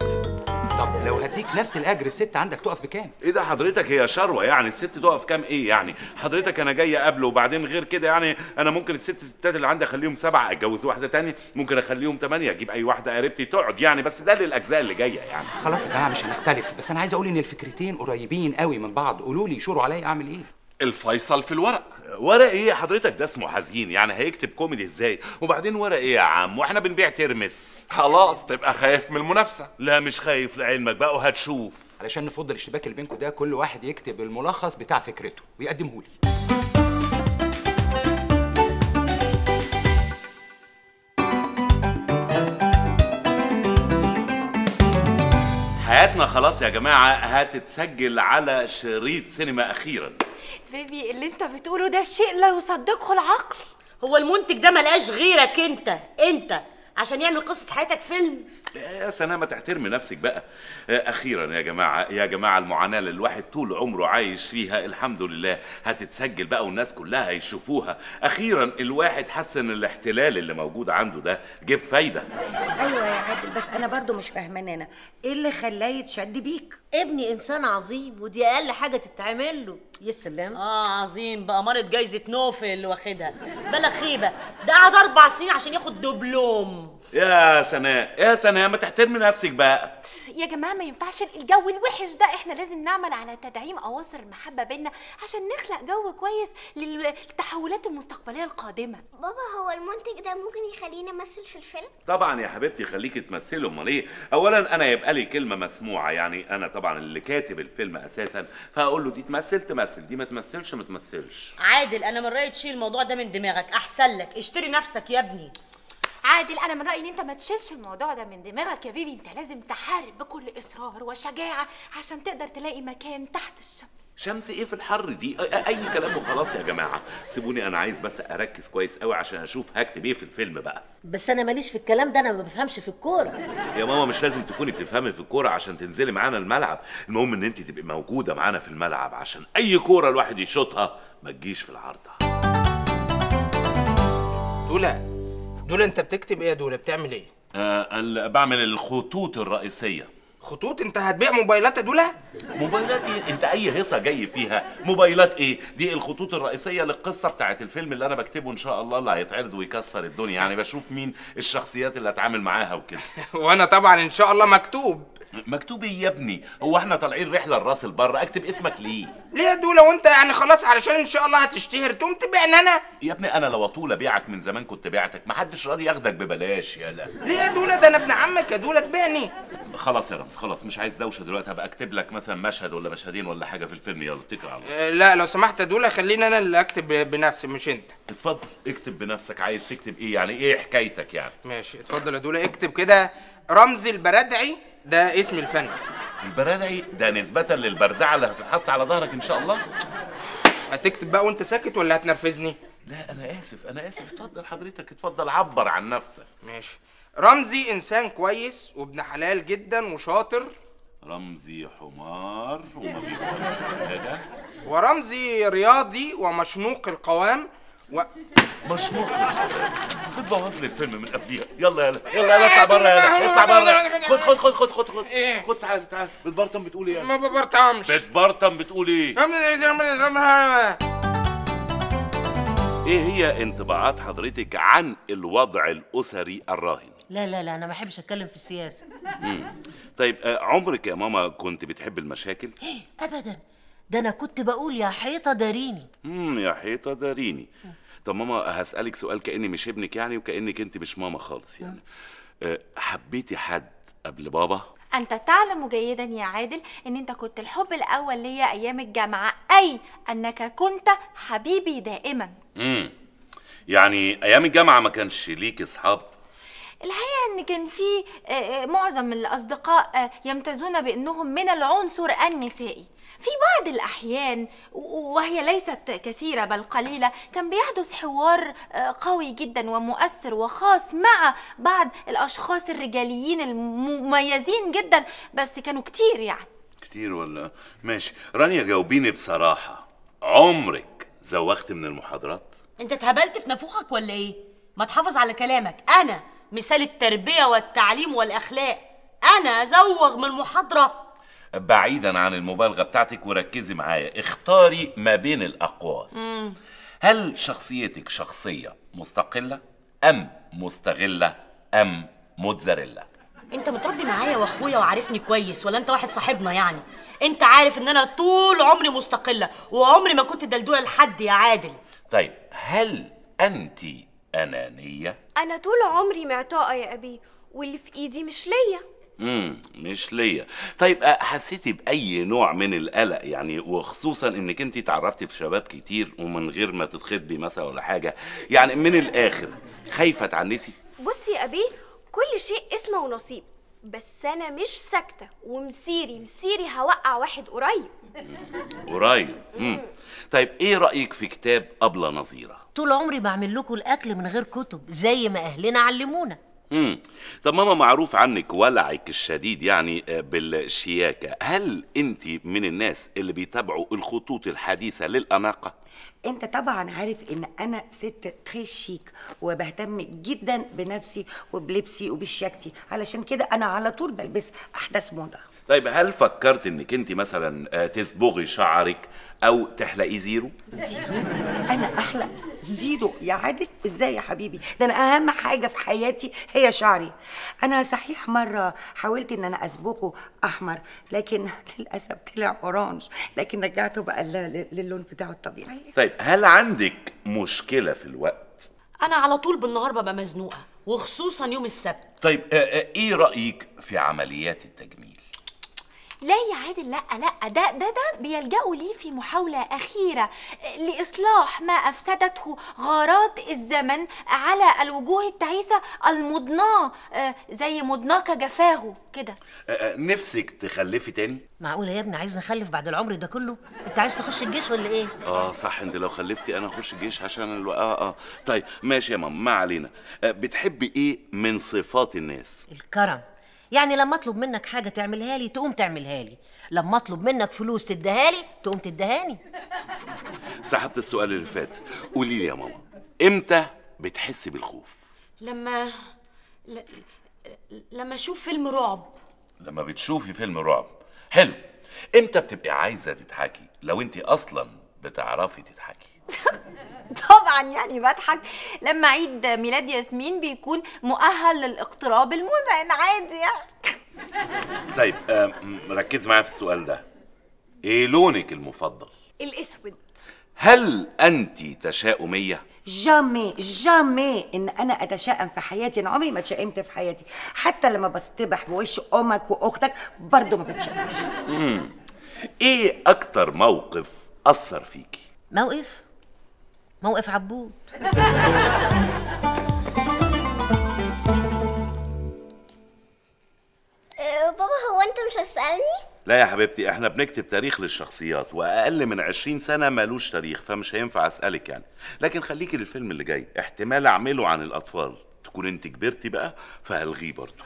طب لو هديك نفس الاجر الست عندك تقف بكام ايه ده حضرتك هي شروه يعني الست تقف كام ايه يعني حضرتك انا جاي قبله وبعدين غير كده يعني انا ممكن الست ستات اللي عندي اخليهم سبعه اتجوز واحده تانية ممكن اخليهم ثمانيه اجيب اي واحده قريبتي تقعد يعني بس ده للاجزاء اللي جايه يعني خلاص يا جماعه مش هنختلف بس انا عايز اقول ان الفكرتين قريبين قوي من بعض قولوا لي شوروا عليا اعمل ايه الفيصل في الورق ورق ايه حضرتك ده اسمه حزين يعني هيكتب كوميدي ازاي وبعدين ورق ايه يا عم واحنا بنبيع ترمس خلاص تبقى خايف من المنافسه لا مش خايف لعلمك بقى وهتشوف علشان نفض الاشتباك اللي بينكم ده كل واحد يكتب الملخص بتاع فكرته ويقدمه لي حياتنا خلاص يا جماعة هتتسجل على شريط سينما أخيرا بيبي اللي انت بتقوله ده شيء لا يصدقه العقل هو المنتج ده ملقاش غيرك انت انت عشان يعمل قصه حياتك فيلم يا سنة ما تحترمي نفسك بقى أخيرا يا جماعة يا جماعة المعاناة اللي الواحد طول عمره عايش فيها الحمد لله هتتسجل بقى والناس كلها هيشوفوها أخيرا الواحد حس إن الاحتلال اللي موجود عنده ده جيب فايدة ايوه يا عادل بس انا برضو مش فاهمانه انا ايه اللي خلاه يتشد بيك ابني انسان عظيم ودي اقل حاجه تتعمل له يا سلام اه عظيم بأمارة جايزة نوفل اللي واخدها بلا خيبة ده قعد أربع سنين عشان ياخد دبلوم يا سناء يا سناء ما تحترمي نفسك بقى يا جماعه ما ينفعش الجو الوحش ده احنا لازم نعمل على تدعيم اواصر المحبه بينا عشان نخلق جو كويس للتحولات المستقبليه القادمه بابا هو المنتج ده ممكن يخليني امثل في الفيلم طبعا يا حبيبتي خليكي تمثلي امال ايه اولا انا يبقى لي كلمه مسموعه يعني انا طبعا اللي كاتب الفيلم اساسا فاقول له دي تمثل تمثل دي ما تمثلش ما تمثلش عادل أنا من رأيي تشيل الموضوع ده من دماغك أحسن لك اشتري نفسك يا ابني عادل انا من رايي ان انت ما تشيلش الموضوع ده من دماغك يا بيبي انت لازم تحارب بكل اصرار وشجاعه عشان تقدر تلاقي مكان تحت الشمس شمس ايه في الحر دي أ- اي كلام وخلاص يا جماعه سيبوني انا عايز بس اركز كويس قوي عشان اشوف هكتب ايه في الفيلم بقى بس انا ماليش في الكلام ده انا ما بفهمش في الكوره يا ماما مش لازم تكوني بتفهمي في الكوره عشان تنزلي معانا الملعب المهم ان انت تبقي موجوده معانا في الملعب عشان اي كوره الواحد يشوطها ما تجيش في العارضه دولة دولة انت بتكتب ايه يا دولة بتعمل ايه آه ال- بعمل الخطوط الرئيسيه خطوط انت هتبيع موبايلات يا دولة موبايلات ايه انت اي هيصه جاي فيها موبايلات ايه دي الخطوط الرئيسيه للقصه بتاعت الفيلم اللي انا بكتبه ان شاء الله اللي هيتعرض ويكسر الدنيا يعني بشوف مين الشخصيات اللي اتعامل معاها وكده وانا طبعا ان شاء الله مكتوب مكتوب ايه يا ابني هو احنا طالعين رحله لراس البر اكتب اسمك ليه ليه يا دولة وانت يعني خلاص علشان ان شاء الله هتشتهر تقوم تبيعني انا يا ابني انا لو اطول ابيعك من زمان كنت بعتك محدش راضي ياخدك ببلاش يالا ليه يا دولة ده انا ابن عمك يا دولة تبيعني خلاص يا رمز خلاص مش عايز دوشه دلوقتي هبقى اكتب لك مثلا مشهد ولا مشهدين ولا حاجه في الفيلم يلا اتكل على الله اه، لا لو سمحت يا دولة خليني انا اللي اكتب بنفسي مش انت اتفضل اكتب بنفسك عايز تكتب ايه يعني ايه حكايتك يعني ماشي اتفضل يا دولة اكتب كده رمزي البردعي ده اسم الفن البرادعي ده نسبة للبردعة اللي هتتحط على ظهرك إن شاء الله هتكتب بقى وانت ساكت ولا هتنرفزني لا أنا آسف أنا آسف اتفضل حضرتك اتفضل عبر عن نفسك ماشي رمزي انسان كويس وابن حلال جدا وشاطر رمزي حمار وما بيفهمش حاجة ورمزي رياضي ومشنوق القوام و... مشنوق بتبوظ لي الفيلم من قبليها يلا يلا يلا يلا اطلع بره يلا اطلع بره خد خد خد خد خد خد ايه خد تعال تعال بتبرطم بتقول ايه ما ببرطمش بتبرطم بتقول ايه ايه هي انطباعات حضرتك عن الوضع الاسري الراهن لا لا لا انا ما بحبش اتكلم في السياسه مم. طيب آه، عمرك يا ماما كنت بتحب المشاكل ابدا ده انا كنت بقول يا حيطه داريني امم يا حيطه داريني طب ماما هسألك سؤال كأني مش ابنك يعني وكأنك انت مش ماما خالص يعني أه حبيتي حد قبل بابا انت تعلم جيدا يا عادل ان انت كنت الحب الاول ليا ايام الجامعه اي انك كنت حبيبي دائما امم يعني ايام الجامعه ما كانش ليك اصحاب الحقيقه ان كان في آه، آه، معظم الاصدقاء آه، يمتازون بانهم من العنصر النسائي في بعض الاحيان و- وهي ليست كثيره بل قليله كان بيحدث حوار آه، قوي جدا ومؤثر وخاص مع بعض الاشخاص الرجاليين المميزين جدا بس كانوا كتير يعني كتير ولا ماشي رانيا جاوبيني بصراحه عمرك زوغت من المحاضرات انت اتهبلت في نافوخك ولا ايه ما تحافظ على كلامك انا مثال التربيه والتعليم والاخلاق انا ازوغ من المحاضره بعيدا عن المبالغه بتاعتك وركزي معايا اختاري ما بين الاقواس هل شخصيتك شخصيه مستقله ام مستغله ام موتزاريلا انت متربي معايا واخويا وعارفني كويس ولا انت واحد صاحبنا يعني انت عارف ان انا طول عمري مستقله وعمري ما كنت دلدوله لحد يا عادل طيب هل انت انانيه انا طول عمري معطاءه يا ابي واللي في ايدي مش ليا امم مش ليا طيب أه، حسيتي باي نوع من القلق يعني وخصوصا انك انت تعرفتي بشباب كتير ومن غير ما تتخطبي مثلا ولا حاجه يعني من الاخر خايفه تعنسي بص يا ابي كل شيء اسمه ونصيب بس انا مش ساكته ومسيري مسيري هوقع واحد قريب قريب امم طيب ايه رايك في كتاب ابله نظيره طول عمري بعمل لكم الاكل من غير كتب زي ما اهلنا علمونا امم طب ماما معروف عنك ولعك الشديد يعني آه، بالشياكه هل انت من الناس اللي بيتابعوا الخطوط الحديثه للاناقه انت طبعا عارف ان انا ست تري شيك وبهتم جدا بنفسي وبلبسي وبشياكتي علشان كده انا على طول بلبس احدث موضه طيب هل فكرت انك انت مثلا آه، تصبغي شعرك او تحلقي زيرو زيرو انا احلق زيرو يا عادل ازاي يا حبيبي ده انا اهم حاجه في حياتي هي شعري انا صحيح مره حاولت ان انا اصبغه احمر لكن للاسف طلع اورانج لكن رجعته بقى ل- للون بتاعه الطبيعي طيب هل عندك مشكله في الوقت انا على طول بالنهار ببقى مزنوقه وخصوصا يوم السبت طيب آه، آه، ايه رايك في عمليات التجميل لا يا عادل لا لا ده ده ده بيلجأوا ليه في محاولة أخيرة لإصلاح ما أفسدته غارات الزمن على الوجوه التعيسة المضناة آه، زي مضناك جفاه كده آه، آه، نفسك تخلفي تاني معقوله يا ابني عايز نخلف بعد العمر ده كله انت عايز تخش الجيش ولا ايه اه صح انت لو خلفتي انا اخش الجيش عشان الو... اه اه طيب ماشي يا ماما ما علينا آه، بتحبي ايه من صفات الناس الكرم يعني لما اطلب منك حاجه تعملها لي تقوم تعملها لي لما اطلب منك فلوس تديها لي تقوم تديهاني سحبت السؤال اللي فات قولي لي يا ماما امتى بتحسي بالخوف لما ل... لما اشوف فيلم رعب لما بتشوفي فيلم رعب حلو امتى بتبقي عايزه تضحكي لو انت اصلا بتعرفي تضحكي طبعا يعني بضحك لما عيد ميلاد ياسمين بيكون مؤهل للاقتراب المزعج عادي يعني طيب آه، م- ركز معايا في السؤال ده ايه لونك المفضل الاسود هل انت تشاؤميه جامي جامي ان انا اتشائم في حياتي انا عمري ما اتشائمت في حياتي حتى لما بصطبح بوش امك واختك برضه ما بتشائمش مم. ايه اكتر موقف اثر فيكي موقف موقف عبود آه، بابا هو انت مش هتسألني؟ لا يا حبيبتي احنا بنكتب تاريخ للشخصيات واقل من 20 سنه مالوش تاريخ فمش هينفع اسالك يعني لكن خليكي للفيلم اللي جاي احتمال اعمله عن الاطفال تكون انت كبرتي بقى فهلغيه برضه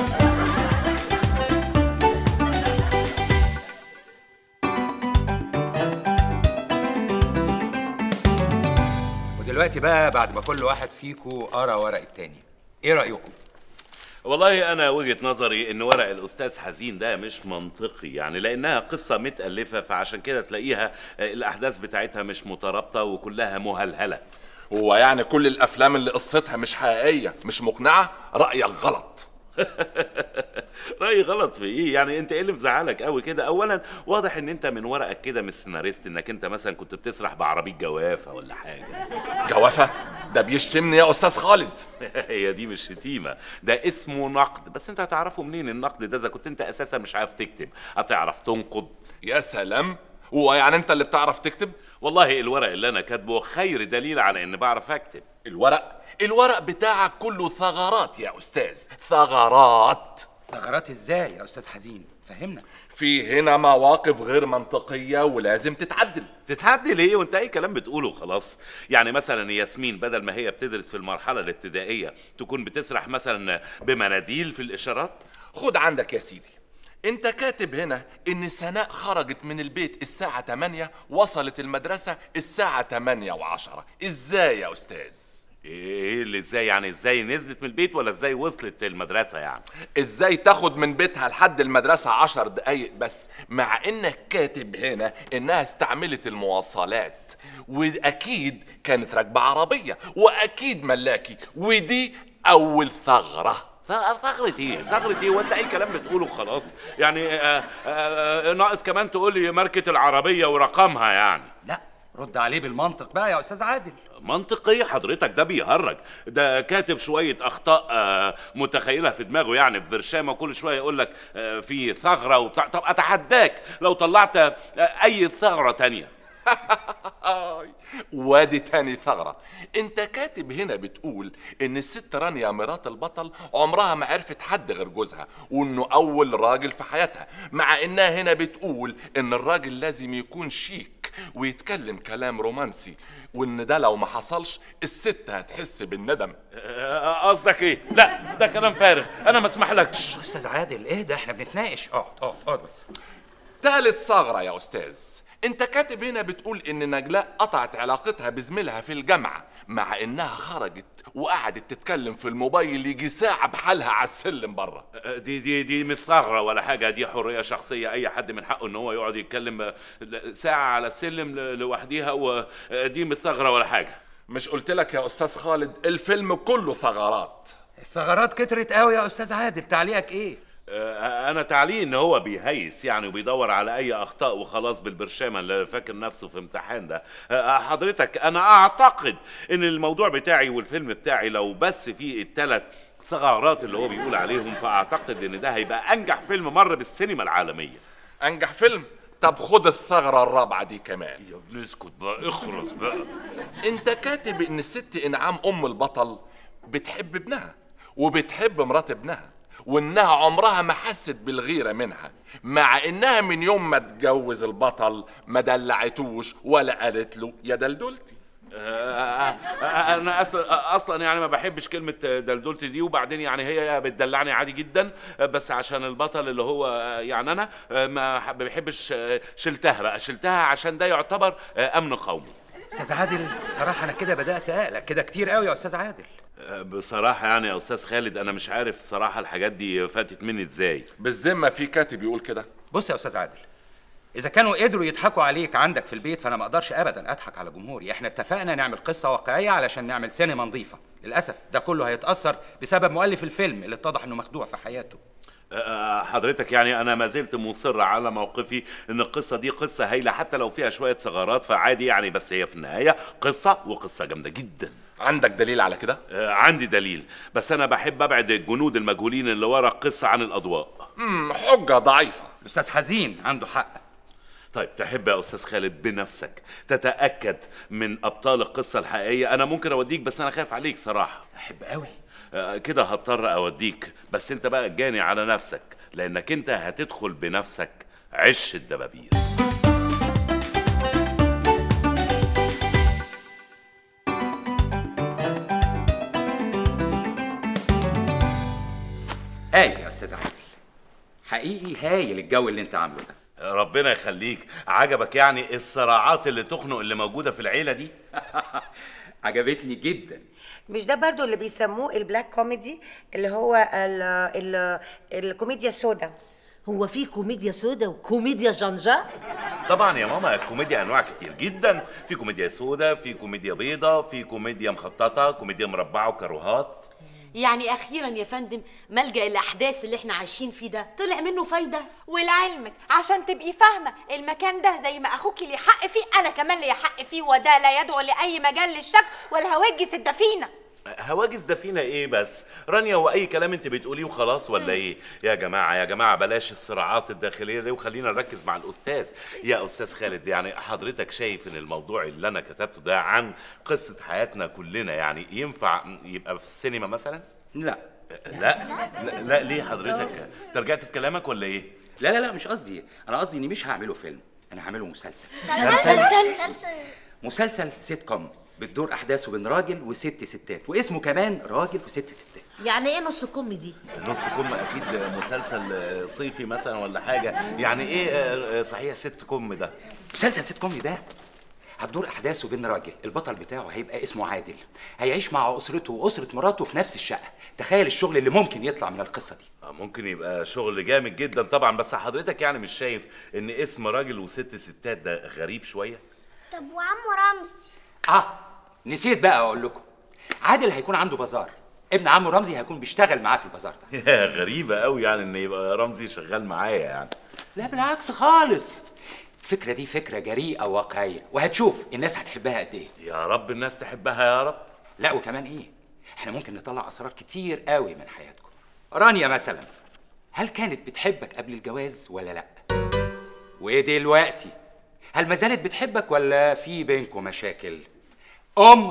ودلوقتي بقى بعد ما كل واحد فيكو قرا ورق التاني ايه رايكم والله انا وجهه نظري ان ورق الاستاذ حزين ده مش منطقي يعني لانها قصه متالفه فعشان كده تلاقيها آه، الاحداث بتاعتها مش مترابطه وكلها مهلهله هو يعني كل الافلام اللي قصتها مش حقيقيه مش مقنعه رايك غلط رايي غلط في ايه يعني انت ايه اللي مزعلك قوي كده اولا واضح ان انت من ورقك كده مش سيناريست انك انت مثلا كنت بتسرح بعربيه جوافه ولا حاجه جوافه ده بيشتمني يا استاذ خالد هي دي مش شتيمه ده اسمه نقد بس انت هتعرفه منين النقد ده اذا كنت انت اساسا مش عارف تكتب هتعرف تنقد يا سلام هو يعني انت اللي بتعرف تكتب والله الورق اللي انا كاتبه خير دليل على ان بعرف اكتب الورق الورق بتاعك كله ثغرات يا استاذ ثغرات ثغرات ازاي يا استاذ حزين فهمنا في هنا مواقف غير منطقيه ولازم تتعدل تتعدل ايه وانت اي كلام بتقوله خلاص يعني مثلا ياسمين بدل ما هي بتدرس في المرحله الابتدائيه تكون بتسرح مثلا بمناديل في الاشارات خد عندك يا سيدي انت كاتب هنا ان سناء خرجت من البيت الساعة 8 وصلت المدرسة الساعة 8 و10 ازاي يا استاذ ايه اللي ازاي يعني ازاي نزلت من البيت ولا ازاي وصلت المدرسه يعني ازاي تاخد من بيتها لحد المدرسة عشر دقايق بس مع انك كاتب هنا انها استعملت المواصلات واكيد كانت راكبة عربية واكيد ملاكي ودي اول ثغرة ث- ثغرة ايه؟ ثغرة ايه؟ وانت اي كلام بتقوله خلاص يعني آه آه ناقص كمان تقول لي ماركة العربية ورقمها يعني لا رد عليه بالمنطق بقى يا استاذ عادل منطقية حضرتك ده بيهرج ده كاتب شوية أخطاء آه، متخيلها في دماغه يعني في برشامة كل شوية يقول لك آه، في ثغرة وبتاع طب أتحداك لو طلعت آه، أي ثغرة تانية آي، وادي تاني ثغرة انت كاتب هنا بتقول ان الست رانيا مرات البطل عمرها ما عرفت حد غير جوزها وانه اول راجل في حياتها مع انها هنا بتقول ان الراجل لازم يكون شيك ويتكلم كلام رومانسي وان ده لو ما حصلش الست هتحس بالندم آه، قصدك ايه؟ لا ده كلام فارغ أنا ما اسمحلكش استاذ عادل اهدى احنا بنتناقش اقعد اقعد اقعد بس تالت ثغرة يا أستاذ أنت كاتب هنا بتقول إن نجلاء قطعت علاقتها بزميلها في الجامعة مع إنها خرجت وقعدت تتكلم في الموبايل يجي ساعة بحالها على السلم بره دي دي دي مش ثغرة ولا حاجة دي حرية شخصية أي حد من حقه إن هو يقعد يتكلم آه، ساعة على السلم ل- لوحديها ودي مش ثغرة ولا حاجة مش قلت لك يا أستاذ خالد الفيلم كله ثغرات الثغرات كترت قوي يا استاذ عادل تعليقك ايه آه، انا تعليق ان هو بيهيس يعني وبيدور على اي اخطاء وخلاص بالبرشامه اللي فاكر نفسه في امتحان ده آه، حضرتك انا اعتقد ان الموضوع بتاعي والفيلم بتاعي لو بس فيه الثلاث ثغرات اللي هو بيقول عليهم فاعتقد ان ده هيبقى انجح فيلم مر بالسينما العالميه أنجح فيلم طب خد الثغرة الرابعة دي كمان يا ابني اسكت بقى اخرس بقى انت كاتب ان الست انعام ام البطل بتحب ابنها وبتحب مرات ابنها وانها عمرها ما حست بالغيره منها مع انها من يوم ما اتجوز البطل ما دلعتوش ولا قالت له يا دلدلتي آه، آه، انا اصلا اصلا يعني ما بحبش كلمه دلدلتي دي وبعدين يعني هي بتدلعني عادي جدا آه، بس عشان البطل اللي هو آه، يعني انا آه، ما ح- ما بحبش آه، شلتها بقى شلتها عشان ده يعتبر آه، امن قومي استاذ عادل بصراحه انا كده بدات اقلق كده كتير قوي يا استاذ عادل آه، بصراحه يعني يا استاذ خالد انا مش عارف الصراحه الحاجات دي فاتت مني ازاي بالذمه في كاتب يقول كده بص يا استاذ عادل اذا كانوا قدروا يضحكوا عليك عندك في البيت فانا ما اقدرش ابدا اضحك على جمهوري احنا اتفقنا نعمل قصه واقعيه علشان نعمل سينما نظيفه للاسف ده كله هيتاثر بسبب مؤلف الفيلم اللي اتضح انه مخدوع في حياته آه، حضرتك يعني انا ما زلت مصر على موقفي ان القصه دي قصه هايله حتى لو فيها شويه ثغرات فعادي يعني بس هي في النهايه قصه وقصه جامده جدا عندك دليل على كده آه، عندي دليل بس انا بحب ابعد الجنود المجهولين اللي ورا القصه عن الاضواء امم حجه ضعيفه الاستاذ حزين عنده حق طيب تحب يا استاذ خالد بنفسك تتاكد من ابطال القصه الحقيقيه انا ممكن اوديك بس انا خايف عليك صراحه احب قوي آه، كده هضطر اوديك بس انت بقى جاني على نفسك لانك انت هتدخل بنفسك عش الدبابير هايل يا استاذ عادل حقيقي هايل الجو اللي انت عامله ده ربنا يخليك عجبك يعني الصراعات اللي تخنق اللي موجوده في العيله دي عجبتني جدا مش ده برضو اللي بيسموه البلاك كوميدي اللي هو ال ال الكوميديا السوداء هو في كوميديا سودا وكوميديا جنجا طبعا يا ماما الكوميديا انواع كتير جدا في كوميديا سوداء في كوميديا بيضاء في كوميديا مخططه كوميديا مربعه وكروهات يعني اخيرا يا فندم ملجا الاحداث اللي احنا عايشين فيه ده طلع منه فايده ولعلمك عشان تبقي فاهمه المكان ده زي ما اخوكي ليه حق فيه انا كمان ليا حق فيه وده لا يدعو لاي مجال للشك ولا هوجس الدفينه هواجس ده فينا ايه بس رانيا واي كلام انت بتقوليه وخلاص ولا ايه يا جماعه يا جماعه بلاش الصراعات الداخليه دي وخلينا نركز مع الاستاذ يا استاذ خالد يعني حضرتك شايف ان الموضوع اللي انا كتبته ده عن قصه حياتنا كلنا يعني ينفع يبقى في السينما مثلا لا لا لا, لا ليه حضرتك ترجعت في كلامك ولا ايه لا لا لا مش قصدي انا قصدي اني مش هعمله فيلم انا هعمله مسلسل مسلسل مسلسل سيت كوم بتدور احداثه بين راجل وست ستات واسمه كمان راجل وست ستات يعني ايه نص كوميدي نص كم اكيد مسلسل صيفي مثلا ولا حاجه يعني ايه آه، صحيح ست كم ده مسلسل سيت كوم ده هتدور احداثه بين راجل البطل بتاعه هيبقى اسمه عادل هيعيش مع اسرته واسره مراته في نفس الشقه تخيل الشغل اللي ممكن يطلع من القصه دي آه، ممكن يبقى شغل جامد جدا طبعا بس حضرتك يعني مش شايف ان اسم راجل وست ستات ده غريب شويه طب وعمو رمزي اه نسيت بقى اقول لكم عادل هيكون عنده بازار ابن عمه رمزي هيكون بيشتغل معاه في البازار ده يا غريبة قوي يعني ان يبقى رمزي شغال معايا يعني لا بالعكس خالص الفكرة دي فكرة جريئة وواقعية وهتشوف الناس هتحبها قد ايه يا رب الناس تحبها يا رب لا وكمان ايه احنا ممكن نطلع اسرار كتير قوي من حياتكم رانيا مثلا هل كانت بتحبك قبل الجواز ولا لا وايه دلوقتي هل ما زالت بتحبك ولا في بينكم مشاكل ام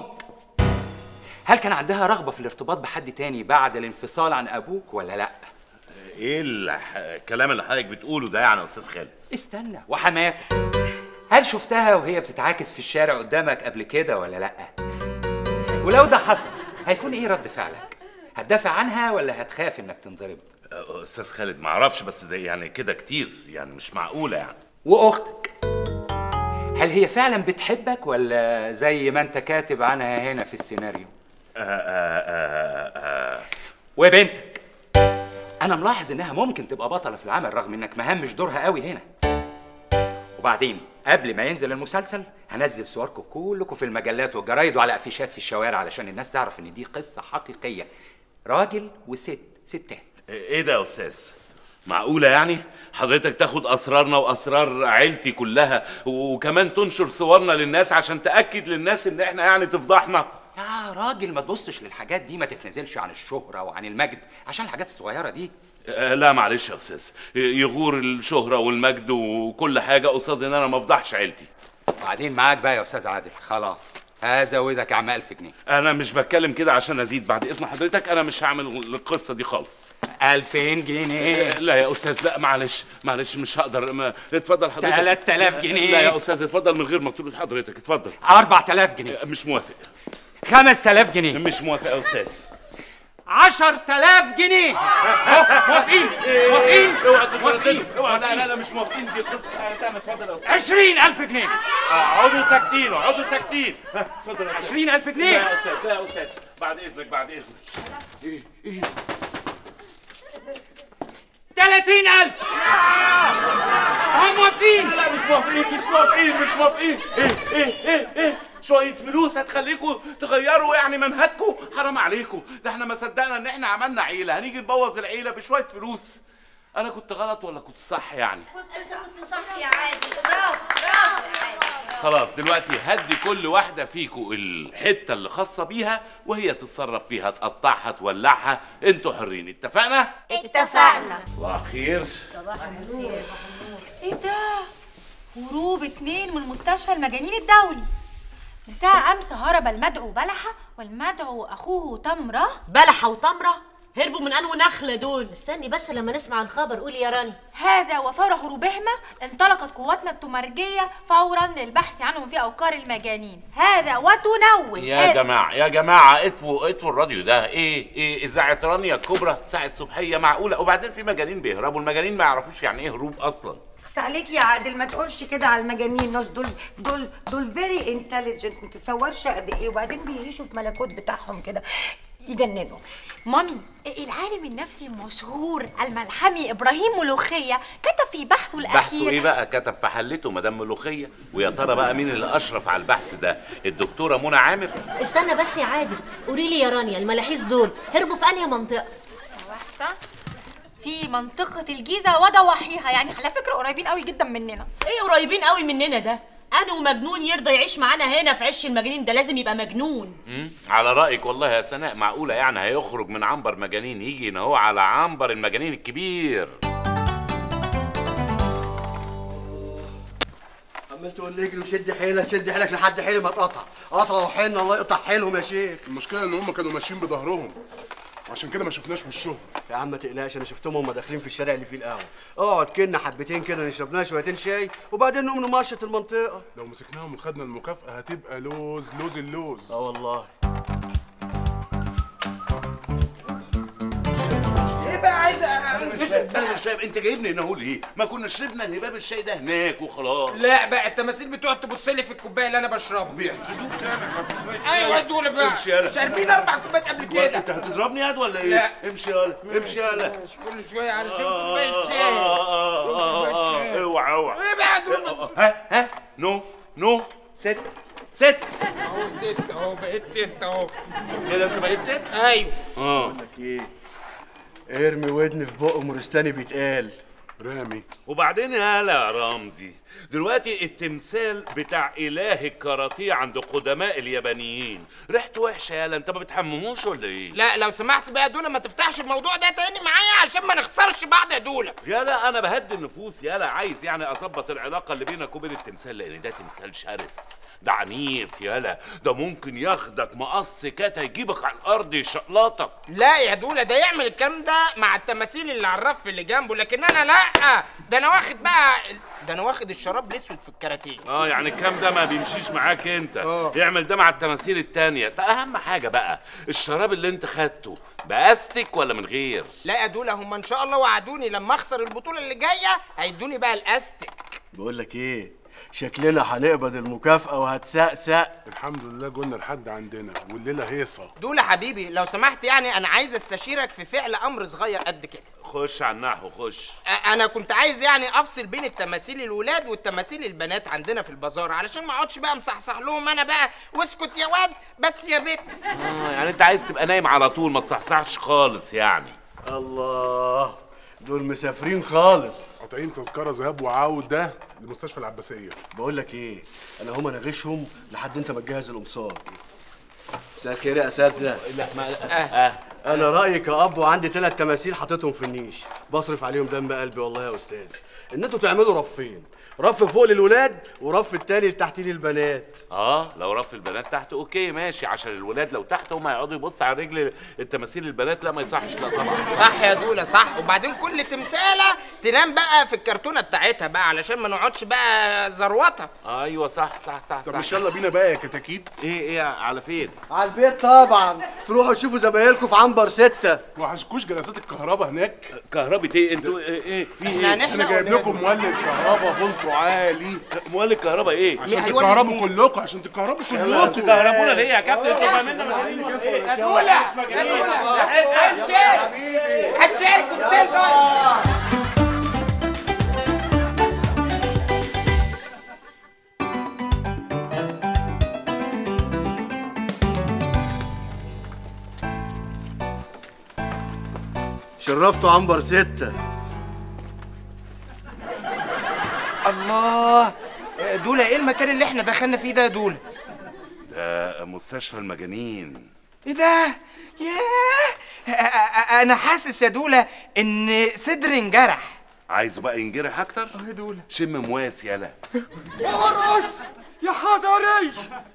هل كان عندها رغبة في الارتباط بحد تاني بعد الانفصال عن ابوك ولا لا ايه الح- الكلام اللي حضرتك بتقوله ده يعني يا استاذ خالد استنى وحماتك هل شفتها وهي بتتعاكس في الشارع قدامك قبل كده ولا لا ولو ده حصل هيكون ايه رد فعلك هتدافع عنها ولا هتخاف انك تنضرب أه، استاذ خالد معرفش بس ده يعني كده كتير يعني مش معقولة يعني واختك هل هي فعلا بتحبك ولا زي ما انت كاتب عنها هنا في السيناريو آه آه آه آه. وبنتك انا ملاحظ انها ممكن تبقى بطله في العمل رغم انك مهمش دورها قوي هنا وبعدين قبل ما ينزل المسلسل هنزل صوركم كلكم في المجلات والجرايد وعلى افيشات في الشوارع علشان الناس تعرف ان دي قصه حقيقيه راجل وست ستات ايه ده يا استاذ معقولة يعني حضرتك تاخد أسرارنا وأسرار عيلتي كلها وكمان تنشر صورنا للناس عشان تأكد للناس إن إحنا يعني تفضحنا يا راجل ما تبصش للحاجات دي ما تتنزلش عن الشهرة وعن المجد عشان الحاجات الصغيرة دي آه، لا معلش يا أستاذ يغور الشهرة والمجد وكل حاجة قصاد إن أنا ما أفضحش عيلتي بعدين معاك بقى يا أستاذ عادل خلاص هزودك يا عم 1000 جنيه أنا مش بتكلم كده عشان أزيد بعد إذن حضرتك أنا مش هعمل القصة دي خالص 2000 جنيه لا يا أستاذ لا معلش معلش مش هقدر ما... اتفضل حضرتك 3000 جنيه. لا يا أستاذ اتفضل من غير ما تقول حضرتك اتفضل 4000 جنيه مش موافق 5000 جنيه مش موافق يا أستاذ 10000 جنيه موافقين موافقين اوعى تترددوا اوعى لا لا لا مش موافقين دي قصه حياتنا اتفضل يا استاذ 20000 جنيه آه، اقعدوا ساكتين اقعدوا ساكتين ها، اتفضل يا أستاذ. 20000 جنيه. لا يا استاذ لا يا استاذ بعد اذنك بعد اذنك ايه ايه 30000 هم موافقين لا مش موافقين مش موافقين مش موافقين ايه ايه ايه ايه شوية فلوس هتخليكم تغيروا يعني منهجكم حرام عليكم ده احنا ما صدقنا ان احنا عملنا عيلة هنيجي نبوظ العيلة بشوية فلوس انا كنت غلط ولا كنت صح يعني انت كنت صح يا عادل برافو برافو يا عادل خلاص دلوقتي هدي كل واحدة فيكم الحتة اللي خاصة بيها وهي تتصرف فيها تقطعها تولعها انتوا حرين اتفقنا؟ اتفقنا صباح الخير صباح النور ايه ده هروب اتنين من مستشفى المجانين الدولي مساء امس هرب المدعو بلحة والمدعو اخوه تمرة بلحة وتمرة هربوا من انو نخلة دول استني بس لما نسمع الخبر قولي يا راني هذا وفور هروبهما انطلقت قواتنا التمرجية فورا للبحث عنهم في اوقار المجانين هذا وتنوه يا جماعة يا جماعة اطفوا اطفوا الراديو ده ايه ايه اذاعة رانيا الكبرى ساعة صبحية معقولة وبعدين في مجانين بيهربوا المجانين ما يعرفوش يعني ايه هروب اصلا بس عليك يا عادل ما تقولش كده على المجانين الناس دول دول دول فيري انتليجنت ما تتصورش قد ايه وبعدين بيعيشوا في ملكوت بتاعهم كده يجننوا مامي العالم النفسي المشهور الملحمي ابراهيم ملوخية كتب في بحثه الاخير بحثه ايه بقى كتب في حلته مدام ملوخية ويا ترى بقى مين اللي اشرف على البحث ده الدكتورة منى عامر استنى بس يا عادل قولي لي يا رانيا الملاحيس دول هربوا في انهي منطقه واحدة في منطقة الجيزة وضواحيها يعني على فكرة قريبين قوي جدا مننا ايه قريبين قوي مننا ده انا ومجنون يرضى يعيش معانا هنا في عش المجانين ده لازم يبقى مجنون مم؟ على رأيك والله يا سناء معقولة يعني هيخرج من عنبر مجانين يجي هنا هو على عنبر المجانين الكبير عمال تقول لي اجري وشد حيلك شد حيلك لحد حيلي ما اتقطع قطع وحين الله يقطع حيلهم يا شيخ المشكله ان هم كانوا ماشيين بظهرهم عشان كده ما شفناش وشهم يا عم ما تقلقش انا شفتهم هم داخلين في الشارع اللي فيه القهوه اقعد كنا حبتين كده نشرب لنا شويتين شاي وبعدين نقوم نمشط المنطقه لو مسكناهم وخدنا المكافاه هتبقى لوز لوز اللوز اه والله ايه بقى عايز انا مش فاهم انا مش فاهم انت جايبني هنا اهو ليه ما كنا شربنا الهباب الشاي ده هناك وخلاص لا بقى التماثيل بتقعد تبص لي في الكوبايه اللي انا بشربها بيحسدوك ايوه دول بقى امشي يلا شاربين اربع كوبايات قبل كده انت هتضربني ياد ولا ايه؟ لا. امشي يلا امشي يلا كل شويه على شرب آه، كوبايه آه، شاي آه، شرب آه، كوباية آه، شاي. اوعى اوعى ايه بقى دول ها ها نو نو ست ست ست اهو بقيت ست اهو كده انت بقيت ست ايوه اه لك ايه ارمي ودن في بق مورستاني بيتقال رامي وبعدين يالا يا رمزي دلوقتي التمثال بتاع اله الكاراتيه عند قدماء اليابانيين ريحته وحشه يالا انت ما بتحمهوش ولا ايه لا لو سمحت بقى يا دولا ما تفتحش الموضوع ده تاني معايا عشان ما نخسرش بعض يا دولا يالا انا بهدي النفوس يالا عايز يعني اظبط العلاقه اللي بينك وبين التمثال لان ده تمثال شرس ده عنيف يالا ده ممكن ياخدك مقص كاتا يجيبك على الارض يشقلطك لا يا دولا ده يعمل الكلام ده مع التماثيل اللي على الرف اللي جنبه لكن انا لا ده انا واخد بقى ده انا واخد الشراب الاسود في الكاراتيه اه يعني الكلام ده ما بيمشيش معاك انت يعمل ده مع التماثيل التانية ده اهم حاجه بقى الشراب اللي انت خدته باستك ولا من غير لا يا دولا هم ان شاء الله وعدوني لما اخسر البطوله اللي جايه هيدوني بقى الاستك بقول لك ايه شكلنا هنقبض المكافأة وهتسقسق الحمد لله قلنا لحد عندنا والليله هيصه دولا حبيبي لو سمحت يعني انا عايز استشيرك في فعل امر صغير قد كده خش على النحو خش أ- انا كنت عايز يعني افصل بين التماثيل الولاد والتماثيل البنات عندنا في البازار علشان ما اقعدش بقى مصحصح لهم انا بقى واسكت يا واد بس يا بت آه يعني انت عايز تبقى نايم على طول ما تصحصحش خالص يعني الله دول مسافرين خالص قاطعين تذكره ذهاب وعوده لمستشفى العباسيه بقول لك ايه انا هما نغشهم لحد انت ما تجهز القمصان مساء الخير يا اساتذه لا ما آه. انا رايي كاب وعندي ثلاث تماثيل حاططهم في النيش بصرف عليهم دم قلبي والله يا استاذ ان انتوا تعملوا رفين رف فوق للولاد ورف التاني لتحت للبنات اه لو رف البنات تحت اوكي ماشي عشان الولاد لو تحت هم هيقعدوا يبصوا على رجل التماثيل البنات لا ما يصحش لا طبعا صح يا دولا صح وبعدين كل تمثاله تنام بقى في الكرتونه بتاعتها بقى علشان ما نقعدش بقى زروطه ايوه صح صح صح طب صح مش يلا بينا بقى يا كتاكيت ايه ايه على فين على البيت طبعا تروحوا تشوفوا زمايلكم في عنبر ستة وحشكوش جلسات الكهرباء هناك كهربة ايه انتوا ايه, إيه في إحنا ايه انا جايب لكم مولد كهرباء فولته عالي مولد كهرباء ايه عشان هيولد تكهربوا مين؟ كلكم عشان تكهربوا انتوا كلكم تكهربونا ليه يا كابتن انتوا فاهمين يا دولا يا دولا هتشارك هتشارك وبتنزل شرفتوا عنبر ستة الله دولا ايه المكان اللي احنا دخلنا فيه ده يا دولا ده مستشفى المجانين ايه ده ياه أ- أ- انا حاسس يا دولا ان صدري انجرح عايزه بقى ينجرح اكتر يا دولا شم مواس يالا ارقص يا حضري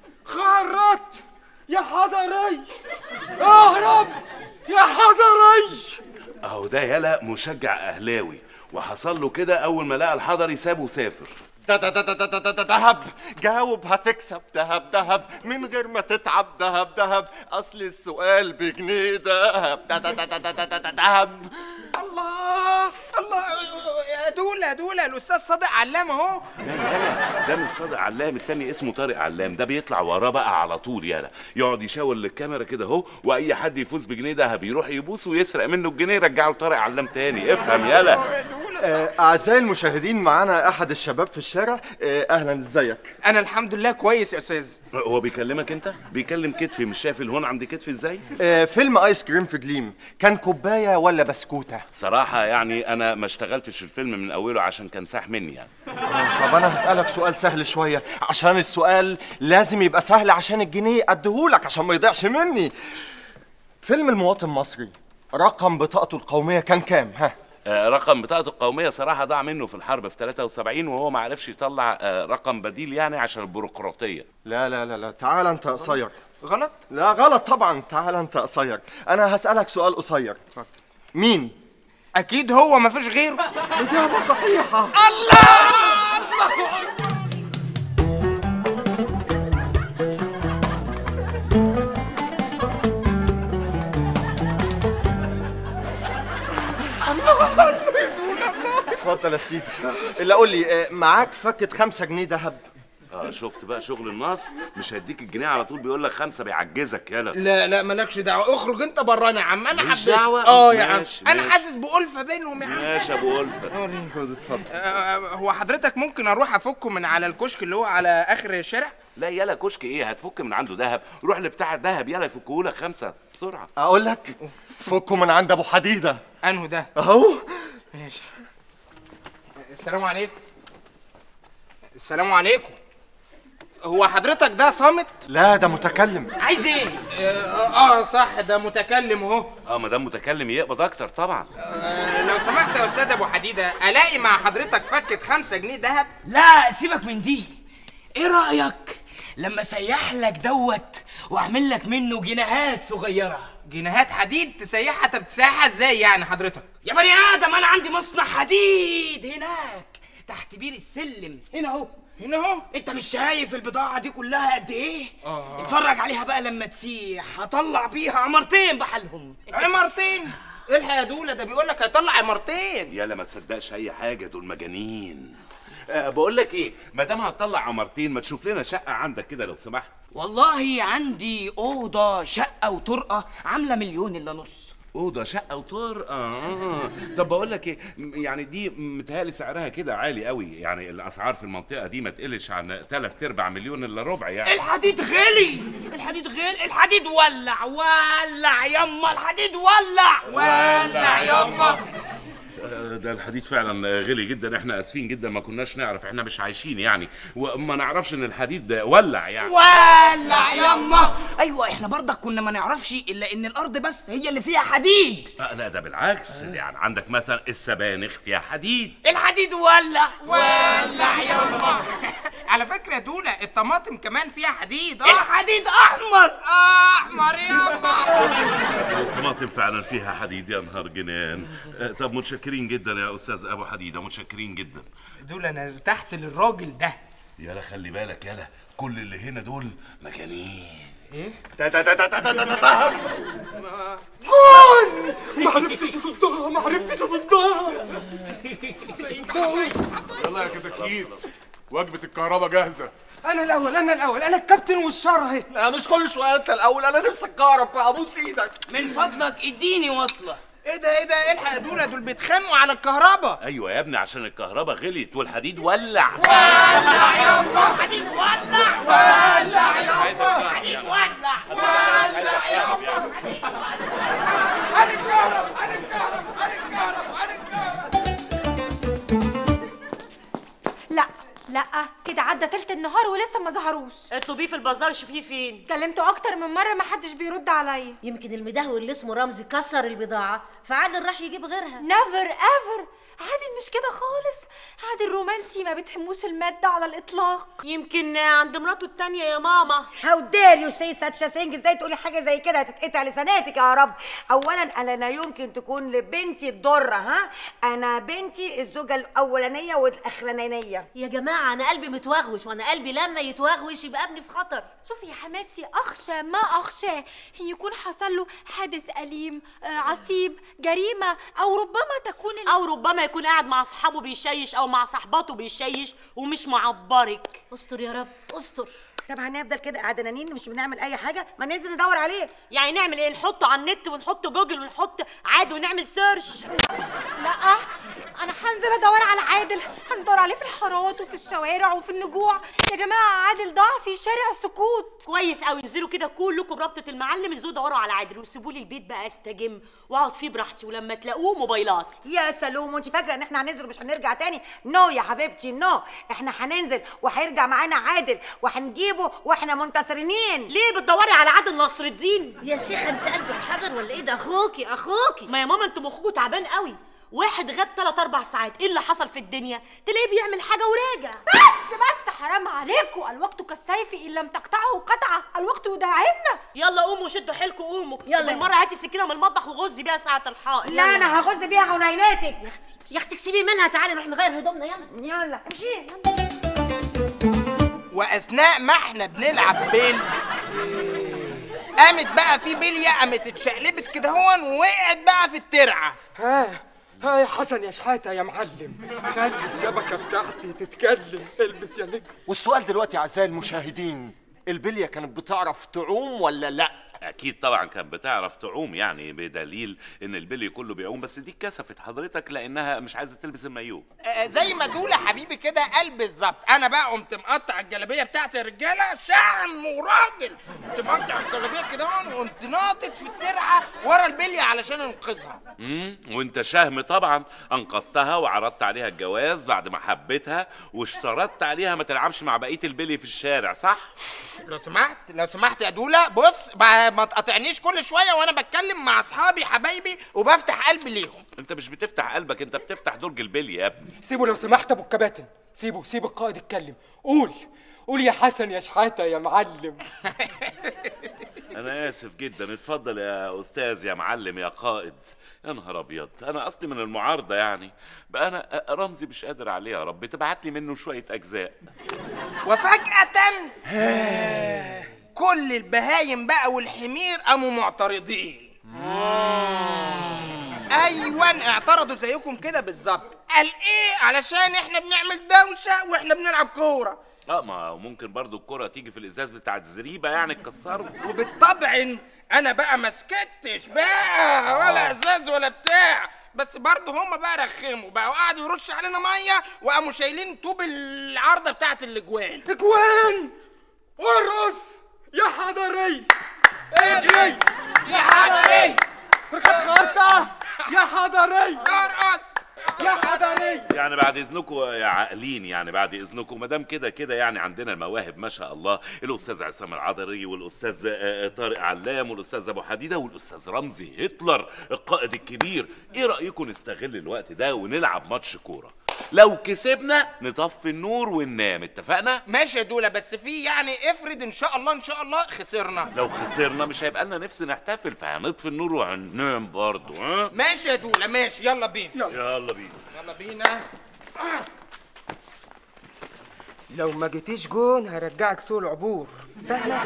خرت يا حضري اهرب يا حضري اهو ده يالا مشجع اهلاوي وحصل له كده اول ما لقى الحضري سابه وسافر ده ده ده ده ده ده ده دهب جاوب هتكسب دهب دهب من غير ما تتعب دهب دهب اصل السؤال بجنيه دهب ده ده ده ده ده ده ده ده دهب الله الله يا دولا يا دولا الاستاذ صادق علام اهو لا يالا ده مش صادق علام التاني اسمه طارق علام ده بيطلع وراه بقى على طول يالا يقعد يشاور للكاميرا كده اهو واي حد يفوز بجنيه دهب يروح يبوسه ويسرق منه الجنيه يرجعه لطارق علام تاني افهم يالا آه، أعزائي المشاهدين معانا أحد الشباب في الشارع آه، أهلا إزيك انا الحمد لله كويس يا استاذ هو بيكلمك انت بيكلم كتفي مش شايف الهون عند كتفي ازاي آه، فيلم آيس كريم في جليم كان كوباية ولا بسكوتة؟ صراحة يعني أنا ما اشتغلتش الفيلم من أوله عشان كان ساح مني يعني طب أنا هسألك سؤال سهل شوية عشان السؤال لازم يبقى سهل عشان الجنيه أديهولك عشان ما يضيعش مني فيلم المواطن المصري رقم بطاقته القومية كان كام؟ ها؟ آه، رقم بطاقته القومية صراحة ضاع منه في الحرب في 73 وهو ما عرفش يطلع آه، رقم بديل يعني عشان البيروقراطية لا لا لا لا تعال أنت قصير غلط؟ لا غلط طبعا تعال أنت قصير أنا هسألك سؤال قصير مين؟ اكيد هو مفيش غيره إجابة صحيحة الله اتفضل يا سيدي اللي قول لي آه، معاك فكة خمسة جنيه دهب اه شفت بقى شغل النصب مش هيديك الجنيه على طول بيقول لك خمسه بيعجزك يلا لا لا مالكش دعوه اخرج انت برانا يا عم انا ماليش حبيت دعوة؟ اه يا عم ماشي، انا ماشي. حاسس بألفة بينهم يا عم ماشي يا ابو الفت خد اتفضل هو حضرتك ممكن اروح افكه من على الكشك اللي هو على اخر الشارع لا يلا كشك ايه هتفك من عنده ذهب روح لبتاع الذهب يلا يفكهولك خمسه بسرعه اقول لك فكوا من عند ابو حديده انه ده اهو ماشي السلام عليكم السلام عليكم هو حضرتك ده صامت لا ده متكلم عايز ايه اه, آه صح ده متكلم اهو اه ما دام متكلم يقبض اكتر طبعا آه لو سمحت يا استاذ ابو حديده الاقي مع حضرتك فكه خمسة جنيه دهب لا سيبك من دي ايه رأيك لما اسيح لك دوت واعمل لك منه جنيهات صغيرة جنيهات حديد تسيحها طب تسيحها ازاي يعني حضرتك يا بني ادم انا عندي مصنع حديد هناك تحت بير السلم هنا اهو هنا اهو انت مش شايف البضاعة دي كلها قد ايه؟ اه اتفرج عليها بقى لما تسيح هطلع بيها عمرتين بحالهم عمرتين الحق يا دوله ده بيقول لك هيطلع عمرتين يلا ما تصدقش اي حاجه دول مجانين أه بقول لك ايه ما دام هتطلع عمرتين ما تشوف لنا شقه عندك كده لو سمحت والله عندي أوضة شقة وطرقة عاملة مليون إلا نص اوضه شقه وطرقه آه. طب بقول لك ايه م- يعني دي متهيألي سعرها كده عالي قوي يعني الاسعار في المنطقه دي ما تقلش عن 3 ارباع مليون الا ربع يعني الحديد غلي الحديد غلي الحديد ولع ولع يما الحديد ولع ولع يما آه، ده الحديد فعلا غلي جدا احنا اسفين جدا ما كناش نعرف احنا مش عايشين يعني وما نعرفش ان الحديد ده ولع يعني ولع يما ايوه احنا برضك كنا ما نعرفش الا ان الارض بس هي اللي فيها حديد آه، لا ده بالعكس يعني عندك مثلا السبانخ فيها حديد الحديد ولع ولع يما على فكره يا دوله الطماطم كمان فيها حديد اه الحديد احمر احمر يما الطماطم فعلا فيها حديد يا نهار جنان آه، طب متشكرين جدا يا استاذ ابو حديده متشكرين جدا دول انا ارتحت للراجل ده يلا خلي بالك يلا كل اللي هنا دول مجانين ايه جون ما عرفتش اصدها ما عرفتش اصدها يلا يا كتاكيت وجبة الكهرباء جاهزة انا الاول انا الاول انا الكابتن والشر اهي لا مش كل شويه انت الاول انا نفسي اتكهرب ابوس ايدك من فضلك اديني وصله ايه ده ايه ده الحق يا دوله دول بيتخانقوا على الكهرباء ايوه يا ابني عشان الكهرباء غليت والحديد ولع ولع يما حديد ولع ولع يما حديد ولع ولع يما لا لا كده عدى تلت النهار ولسه ما ظهروش اطلبيه في البازار شوفيه فين كلمته اكتر من مره ما حدش بيرد عليا يمكن المدهور اللي اسمه رمزي كسر البضاعة فعادل راح يجيب غيرها نيفر ايفر عادل مش كده خالص عادل رومانسي ما بتهموش المادة على الإطلاق يمكن عند مراته التانية يا ماما هاو دير يو سي ساتش ثينج ازاي تقولي حاجه زي كده هتتقطع لساناتك يا رب اولا انا لا يمكن تكون لبنتي الضره ها انا بنتي الزوجه الاولانيه والاخرانيه يا جماعة أنا قلبي متوغوش وأنا قلبي لما يتوغوش يبقى ابني في خطر شوفي يا حماتي أخشى ما أخشاه إن يكون حصل له حادث أليم آه، عصيب جريمة أو ربما تكون ال... او ربما يكون قاعد مع اصحابه بيشيش او مع صاحباته بيشيش ومش معبرك استر يا رب استر طب هنفضل كده قعدانين مش بنعمل اي حاجه ما ننزل ندور عليه يعني نعمل ايه نحطه على النت ونحط جوجل ونحط عادي ونعمل سيرش لا أنا هنزل أدور على عادل هندور عليه في الحارات وفي الشوارع وفي النجوع يا جماعة عادل ضاع في شارع السكوت كويس قوي انزلوا كده كلكم رابطه المعلم انزلوا دوروا على عادل وسيبوا لي البيت بقى استجم واقعد فيه براحتي ولما تلاقوه موبايلات يا سلوم وانت فاكره ان احنا هننزل ومش هنرجع تاني نو يا حبيبتي نو احنا هننزل وهيرجع معانا عادل وهنجيبه واحنا منتصرين ليه بتدوري على عادل نصر الدين يا شيخة أنت قلبك حجر ولا إيه ده أخوكي أخوكي ما يا ماما انتوا مخكوا تعبان قوي واحد غاب 3 4 ساعات ايه اللي حصل في الدنيا تلاقيه بيعمل حاجه وراجع بس بس حرام عليكم الوقت كالسيف إن لم تقطعه قطعة الوقت يداعبنا يلا قوموا شدوا حيلكم قوموا يلا. بالمره هاتي السكينه من المطبخ وغزي بيها ساعه الحائط لا انا هغز بيها عينيناتك يا أختي يا أختي سيبي منها تعالي نروح نغير هدومنا يلا يلا امشي واثناء ما احنا بنلعب بيل قامت بقى في بليه قامت اتشقلبت كده هون ووقعت بقى في الترعه ها ها يا حسن يا شحاته يا معلم خلي الشبكه بتاعتي تتكلم البس يا نجم والسؤال دلوقتي اعزائي المشاهدين البليه كانت بتعرف تعوم ولا لا اكيد طبعا كان بتعرف تعوم يعني بدليل ان البلي كله بيعوم بس دي اتكسفت حضرتك لانها مش عايزه تلبس المايوه آه، زي ما دولة حبيبي كده قال بالظبط انا بقى قمت مقطع الجلابيه بتاعتي يا رجاله شعم وراجل قمت مقطع الجلابيه كده هون وقمت ناطط في الترعه ورا البليه علشان انقذها امم وانت شهم طبعا انقذتها وعرضت عليها الجواز بعد ما حبيتها واشترطت عليها ما تلعبش مع بقيه البلي في الشارع صح لو سمحت لو سمحت يا دوله بص ما ما تقاطعنيش كل شويه وانا بتكلم مع اصحابي حبايبي وبفتح قلبي ليهم انت مش بتفتح قلبك انت بتفتح درج البلي يا ابني سيبه لو سمحت ابو الكباتن سيبه سيب القائد يتكلم قول قول يا حسن يا شحاته يا معلم انا اسف جدا اتفضل يا استاذ يا معلم يا قائد يا نهار ابيض انا اصلي من المعارضه يعني بقى انا رمزي مش قادر عليه يا رب تبعت لي منه شويه اجزاء وفجاه كل البهايم بقى والحمير قاموا معترضين ايوه اعترضوا زيكم كده بالظبط قال ايه علشان احنا بنعمل دوشه واحنا بنلعب كوره اه ما ممكن برضو الكرة تيجي في الازاز بتاع الزريبه يعني تكسره وبالطبع انا بقى ما سكتش بقى ولا ازاز ولا بتاع بس برضه هما بقى رخموا بقى وقعدوا يرش علينا ميه وقاموا شايلين طوب العارضه بتاعت الاجوان اجوان ارقص يا حضري اجري يا حضري ركب خرطة يا حضري ارقص يا حضري يعني بعد اذنكم يا عاقلين يعني بعد اذنكم ما دام كده كده يعني عندنا المواهب ما شاء الله الاستاذ عصام العذري والاستاذ آه، طارق علام والاستاذ ابو حديده والاستاذ رمزي هتلر القائد الكبير ايه رايكم نستغل الوقت ده ونلعب ماتش كوره لو كسبنا نطفي النور وننام اتفقنا ماشي يا دولا بس في يعني افرض ان شاء الله ان شاء الله خسرنا لو خسرنا مش هيبقى لنا نفس نحتفل فهنطفي النور وهننام برضه ها ماشي يا دولا ماشي يلا بينا يلا بينا يلا بينا لو ما جيتيش جون هرجعك سوق العبور فاهمة؟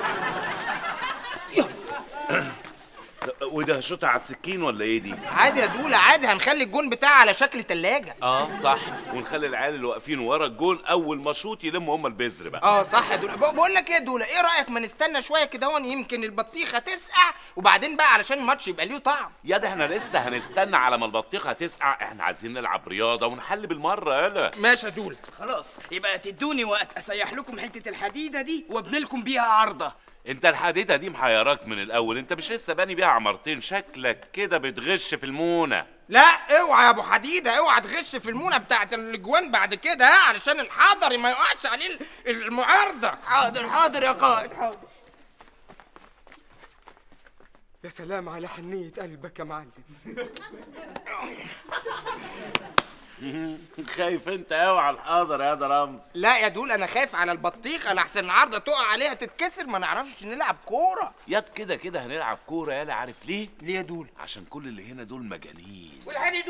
وده هشوطها على السكين ولا ايه دي عادي يا دولا عادي هنخلي الجون بتاعي على شكل تلاجة اه صح ونخلي العيال اللي واقفين ورا الجول اول ما شوط يلموا هم البذر بقى اه صح يا دولا ب- بقول لك ايه يا دولا ايه رايك ما نستنى شويه كده هون يمكن البطيخه تسقع وبعدين بقى علشان الماتش يبقى ليه طعم يا ده احنا لسه هنستنى على ما البطيخه تسقع احنا عايزين نلعب رياضه ونحل بالمره يلا ماشي يا دولا خلاص يبقى تدوني وقت اسيح لكم حته الحديده دي وابني لكم بيها عارضه انت الحديده دي محيراك من الاول انت مش لسه باني بيها عمارتين شكلك كده بتغش في المونه لا اوعى يا ابو حديده اوعى تغش في المونه بتاعت الاجوان بعد كده ها علشان الحضري ما يقعش عليه ال- المعارضه حاضر حاضر يا قائد حاضر يا سلام على حنية قلبك يا معلم خايف انت قوي على الحاضر يا ده رمز لا يا دول انا خايف على البطيخه لحسن العارضه تقع عليها تتكسر ما نعرفش نلعب كوره ياد كده كده هنلعب كوره يالا عارف ليه ليه يا دول عشان كل اللي هنا دول مجانين والحديد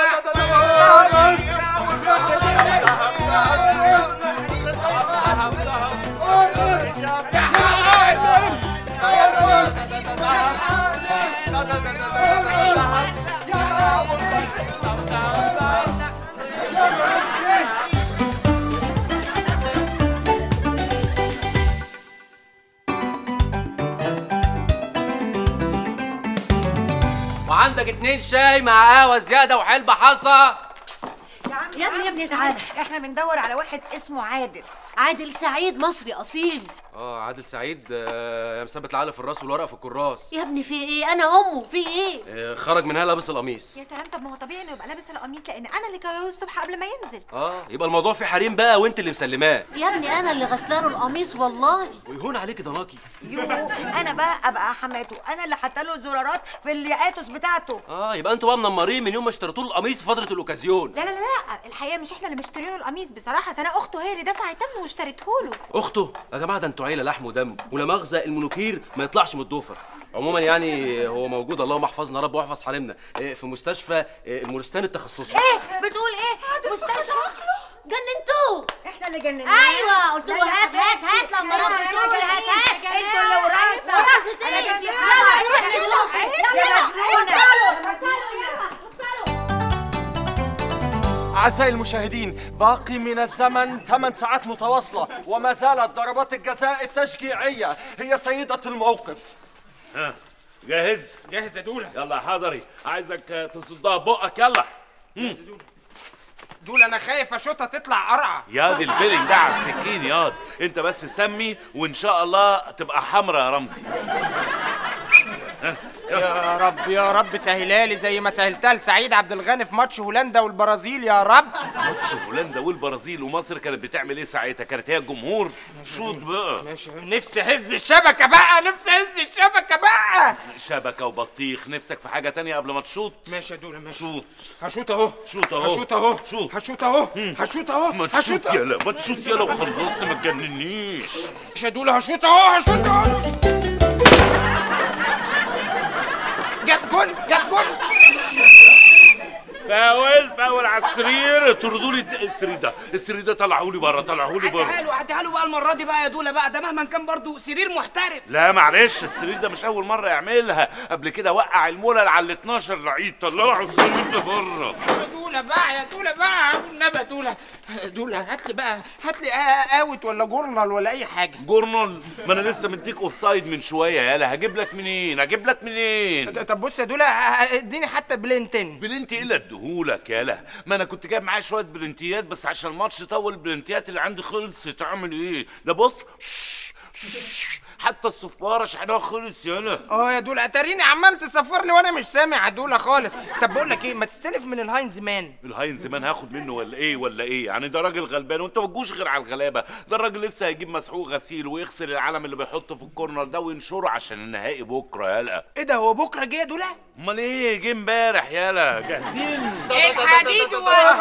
وعندك اتنين شاي مع قهوه زياده وحلبة حصى يا ابني يا ابني تعالى احنا بندور على واحد اسمه عادل عادل سعيد مصري اصيل اه عادل سعيد آه، يا مثبت العقل في الراس والورق في الكراس يا ابني في ايه انا امه في ايه آه، خرج منها لابس القميص يا سلام طب ما هو طبيعي انه يبقى لابس القميص لان انا اللي كويه الصبح قبل ما ينزل اه يبقى الموضوع في حريم بقى وانت اللي مسلماه يا ابني انا اللي غسلاله القميص والله ويهون عليك ده ناقي يو انا بقى ابقى حماته انا اللي حاطه له زرارات في الياتوس بتاعته اه يبقى انتوا بقى منمرين من يوم ما اشتريتوا له القميص في فتره الاوكازيون لا لا لا لا الحقيقه مش احنا اللي مشتريين القميص بصراحه سنه اخته هي اللي دفعت ثمنه واشتريته له اخته يا جماعه ده انتوا عيله لحم ودم ولا مؤاخذه المنوكير ما يطلعش من الضفر عموما يعني هو موجود اللهم احفظنا يا رب واحفظ حريمنا آه، في مستشفى آه، المورستان التخصصي ايه بتقول ايه مستشفى جننتوه احنا اللي جنناه ايوه قلت له لا يا هات هات هات لما لا، رحت لا، قلت له لا، هات هات لا، انتوا اللي وراسة. وراسة أنا ايه جيت لك. يلا نروح يا نشوف مجنونة. يلا يا مجنونة. اتفضلوا، اتفضلوا. أعزائي المشاهدين باقي من الزمن 8 ساعات متواصلة وما زالت ضربات الجزاء التشجيعية هي سيدة الموقف ها جاهز جاهز يا دولا يلا يا حضري عايزك تصدها بقك يلا مم. دول انا خايف اشوطها تطلع قرعه ياض البيلنج ده على السكين ياض انت بس سمي وان شاء الله تبقى حمرا يا رمزي ها، يا رب يا رب سهلها لي زي ما سهلتها لسعيد عبد الغني في ماتش هولندا والبرازيل يا رب ماتش هولندا والبرازيل ومصر كانت بتعمل ايه ساعتها كانت هي الجمهور شوط بقى ماشي نفسي هز الشبكه بقى نفسي هز الشبكه بقى شبكه وبطيخ نفسك في حاجه تانية قبل ما تشوط ماشي يا دولا ماشي شوط هشوط اهو شوط اهو هشوط اهو شوط هشوط اهو هشوط اهو ما هشوط تشوط يلا ما تشوط يلا وخلصت ما تجننيش ماشي يا دولا هشوط اهو هشوط اهو جت جون جت جون فاول فاول على السرير طردوا لي السرير ده السرير ده طلعوا لي بره طلعوا لي عديها بره له عديها له بقى المره دي بقى يا دولا بقى ده مهما كان برضه سرير محترف لا معلش السرير ده مش اول مره يعملها قبل كده وقع المولل على ال 12 لعيب طلعوا السرير ده بره يا دولا بقى يا دولا بقى والنبي يا دولا دولا هات لي بقى هات لي اوت ولا جورنال ولا اي حاجه جورنال ما انا لسه مديك اوف سايد من شويه يالا هجيب لك منين هجيب لك منين طب بص يا دولا اديني حتى بلنتين بلنتي ايه اللي اديهولك يالا ما انا كنت جايب معايا شويه بلنتيات بس عشان الماتش طول البلنتيات اللي عندي خلصت اعمل ايه ده بص حتى الصفاره شحنها خلص يالا اه يا دولا اتاريني عمال تصفرني وانا مش سامع يا دولا خالص طب بقول لك ايه ما تستلف من الهاينز مان الهاين زمان هاخد منه ولا ايه ولا ايه يعني ده راجل غلبان وانت ما تجوش غير على الغلابه ده الراجل لسه هيجيب مسحوق غسيل ويغسل العلم اللي بيحطه في الكورنر ده وينشره عشان النهائي بكره يالا ايه ده هو بكره جه يا دولا امال ايه جه امبارح يالا جاهزين الحديد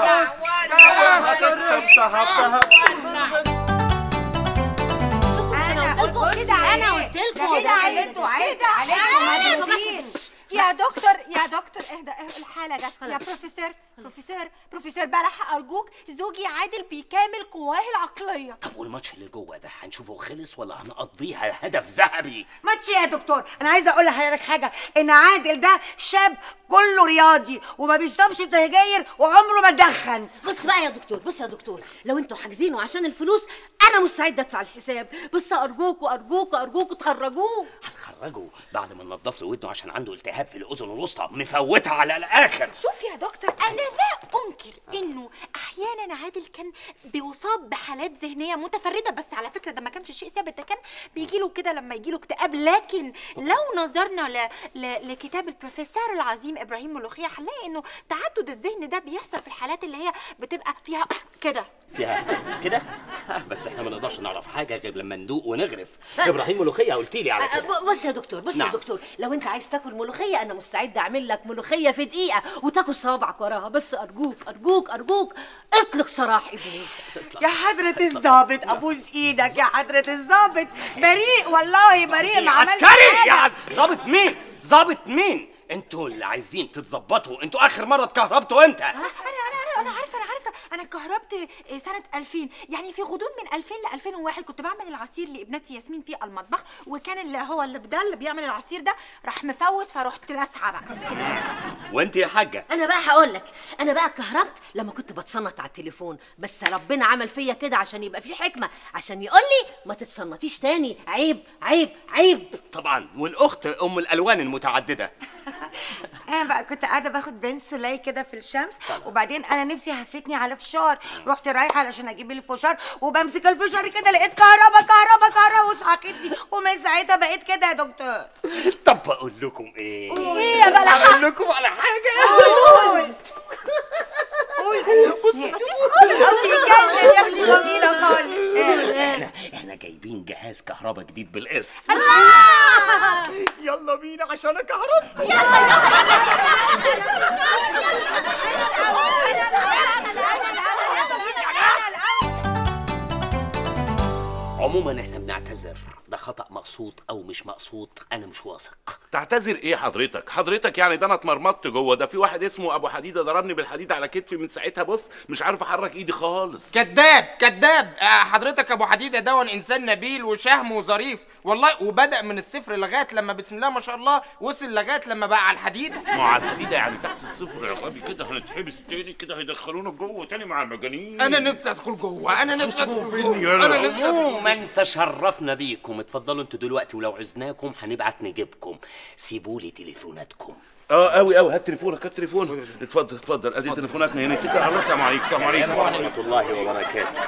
انا قلت لكم كده عليكم عيب عليكم ما تنسيش. يا دكتور يا دكتور اهدى اهدى الحاله جت يا بروفيسور بروفيسور بروفيسور بلح ارجوك زوجي عادل بيكامل قواه العقليه طب والماتش اللي جوه ده هنشوفه خلص ولا هنقضيها هدف ذهبي ماتشي يا دكتور انا عايزه اقول لحضرتك حاجه ان عادل ده شاب كله رياضي وما بيشربش سجاير وعمره ما دخن بص بقى يا دكتور بص يا دكتور لو انتوا حاجزينه عشان الفلوس انا مستعده ادفع الحساب بس ارجوكوا ارجوكوا ارجوكوا تخرجوه هنخرجه بعد ما ننضف له ودنه عشان عنده التهاب في الاذن الوسطى مفوتها على الاخر شوف يا دكتور انا لا انكر انه احيانا عادل كان بيصاب بحالات ذهنيه متفرده بس على فكره ده ما كانش شيء ثابت ده كان بيجي له كده لما يجي له اكتئاب لكن لو نظرنا ل... ل... لكتاب البروفيسور العظيم ابراهيم ملوخيه هنلاقي انه تعدد الذهن ده بيحصل في الحالات اللي هي بتبقى فيها كده فيها كده بس احنا ما نقدرش نعرف حاجه غير لما ندوق ونغرف ابراهيم ملوخيه قلت لي على كده أه، بص يا دكتور بص نعم. يا دكتور لو انت عايز تاكل ملوخيه انا مستعده اعمل لك ملوخيه في دقيقه وتاكل صوابعك وراها بس ارجوك ارجوك ارجوك اطلق سراح ابني يا حضرة الظابط ابوس ايدك يا حضرة الظابط بريء والله بريء ما عملش عسكري يا حاجة. عز... ظابط مين ظابط مين انتوا اللي عايزين تتظبطوا انتوا اخر مره اتكهربتوا امتى انا انا انا انا عارفه انا عارفه انا اتكهربت سنه 2000 يعني في غضون من 2000 ل 2001 كنت بعمل العصير لابنتي ياسمين في المطبخ وكان اللي هو اللي بدا اللي بيعمل العصير ده راح مفوت فرحت لاسعه بقى وانت يا حاجه انا بقى هقول لك انا بقى اتكهربت لما كنت بتصنت على التليفون بس ربنا عمل فيا كده عشان يبقى في حكمه عشان يقول لي ما تتصنتيش تاني عيب عيب عيب طبعا والاخت ام الالوان المتعدده انا بقى كنت قاعده باخد بين سولاي كده في الشمس وبعدين انا نفسي هفتني على فشار رحت رايحه علشان اجيب لي فشار وبمسك الفشار كده لقيت كهربا كهربا كهربا وسحقتني ومن ساعتها بقيت كده يا دكتور طب بقول لكم ايه ايه يا بلح اقول لكم على حاجه قول قول قول قوي جدا يا اختي جميله خالص احنا احنا جايبين جهاز كهرباء جديد بالقسط يلا بينا عشان اكهربكم عموما احنا بنعتذر ده خطأ خطا مقصود او مش مقصود انا مش واثق تعتذر ايه حضرتك حضرتك يعني ده انا اتمرمطت جوه ده في واحد اسمه ابو حديده ضربني بالحديد على كتفي من ساعتها بص مش عارف احرك ايدي خالص كذاب كذاب آه، حضرتك ابو حديده دون انسان نبيل وشهم وظريف والله وبدا من الصفر لغايه لما بسم الله ما شاء الله وصل لغايه لما بقى على الحديده ما على الحديده يعني تحت الصفر يا غبي كده هنتحبس تاني كده هيدخلونا جوه تاني مع المجانين انا نفسي ادخل جوه انا نفسي ادخل فين جوه يالا؟ انا نفسي أدخل عموما تشرفنا بيكم اتفضلوا انتوا دلوقتي ولو عزناكم هنبعت نجيبكم سيبوا لي تليفوناتكم اه قوي قوي هات تليفونك هات تليفون اتفضل اتفضل ادي تليفوناتنا هنا اتكل على الله السلام عليكم السلام عليكم ورحمه الله وبركاته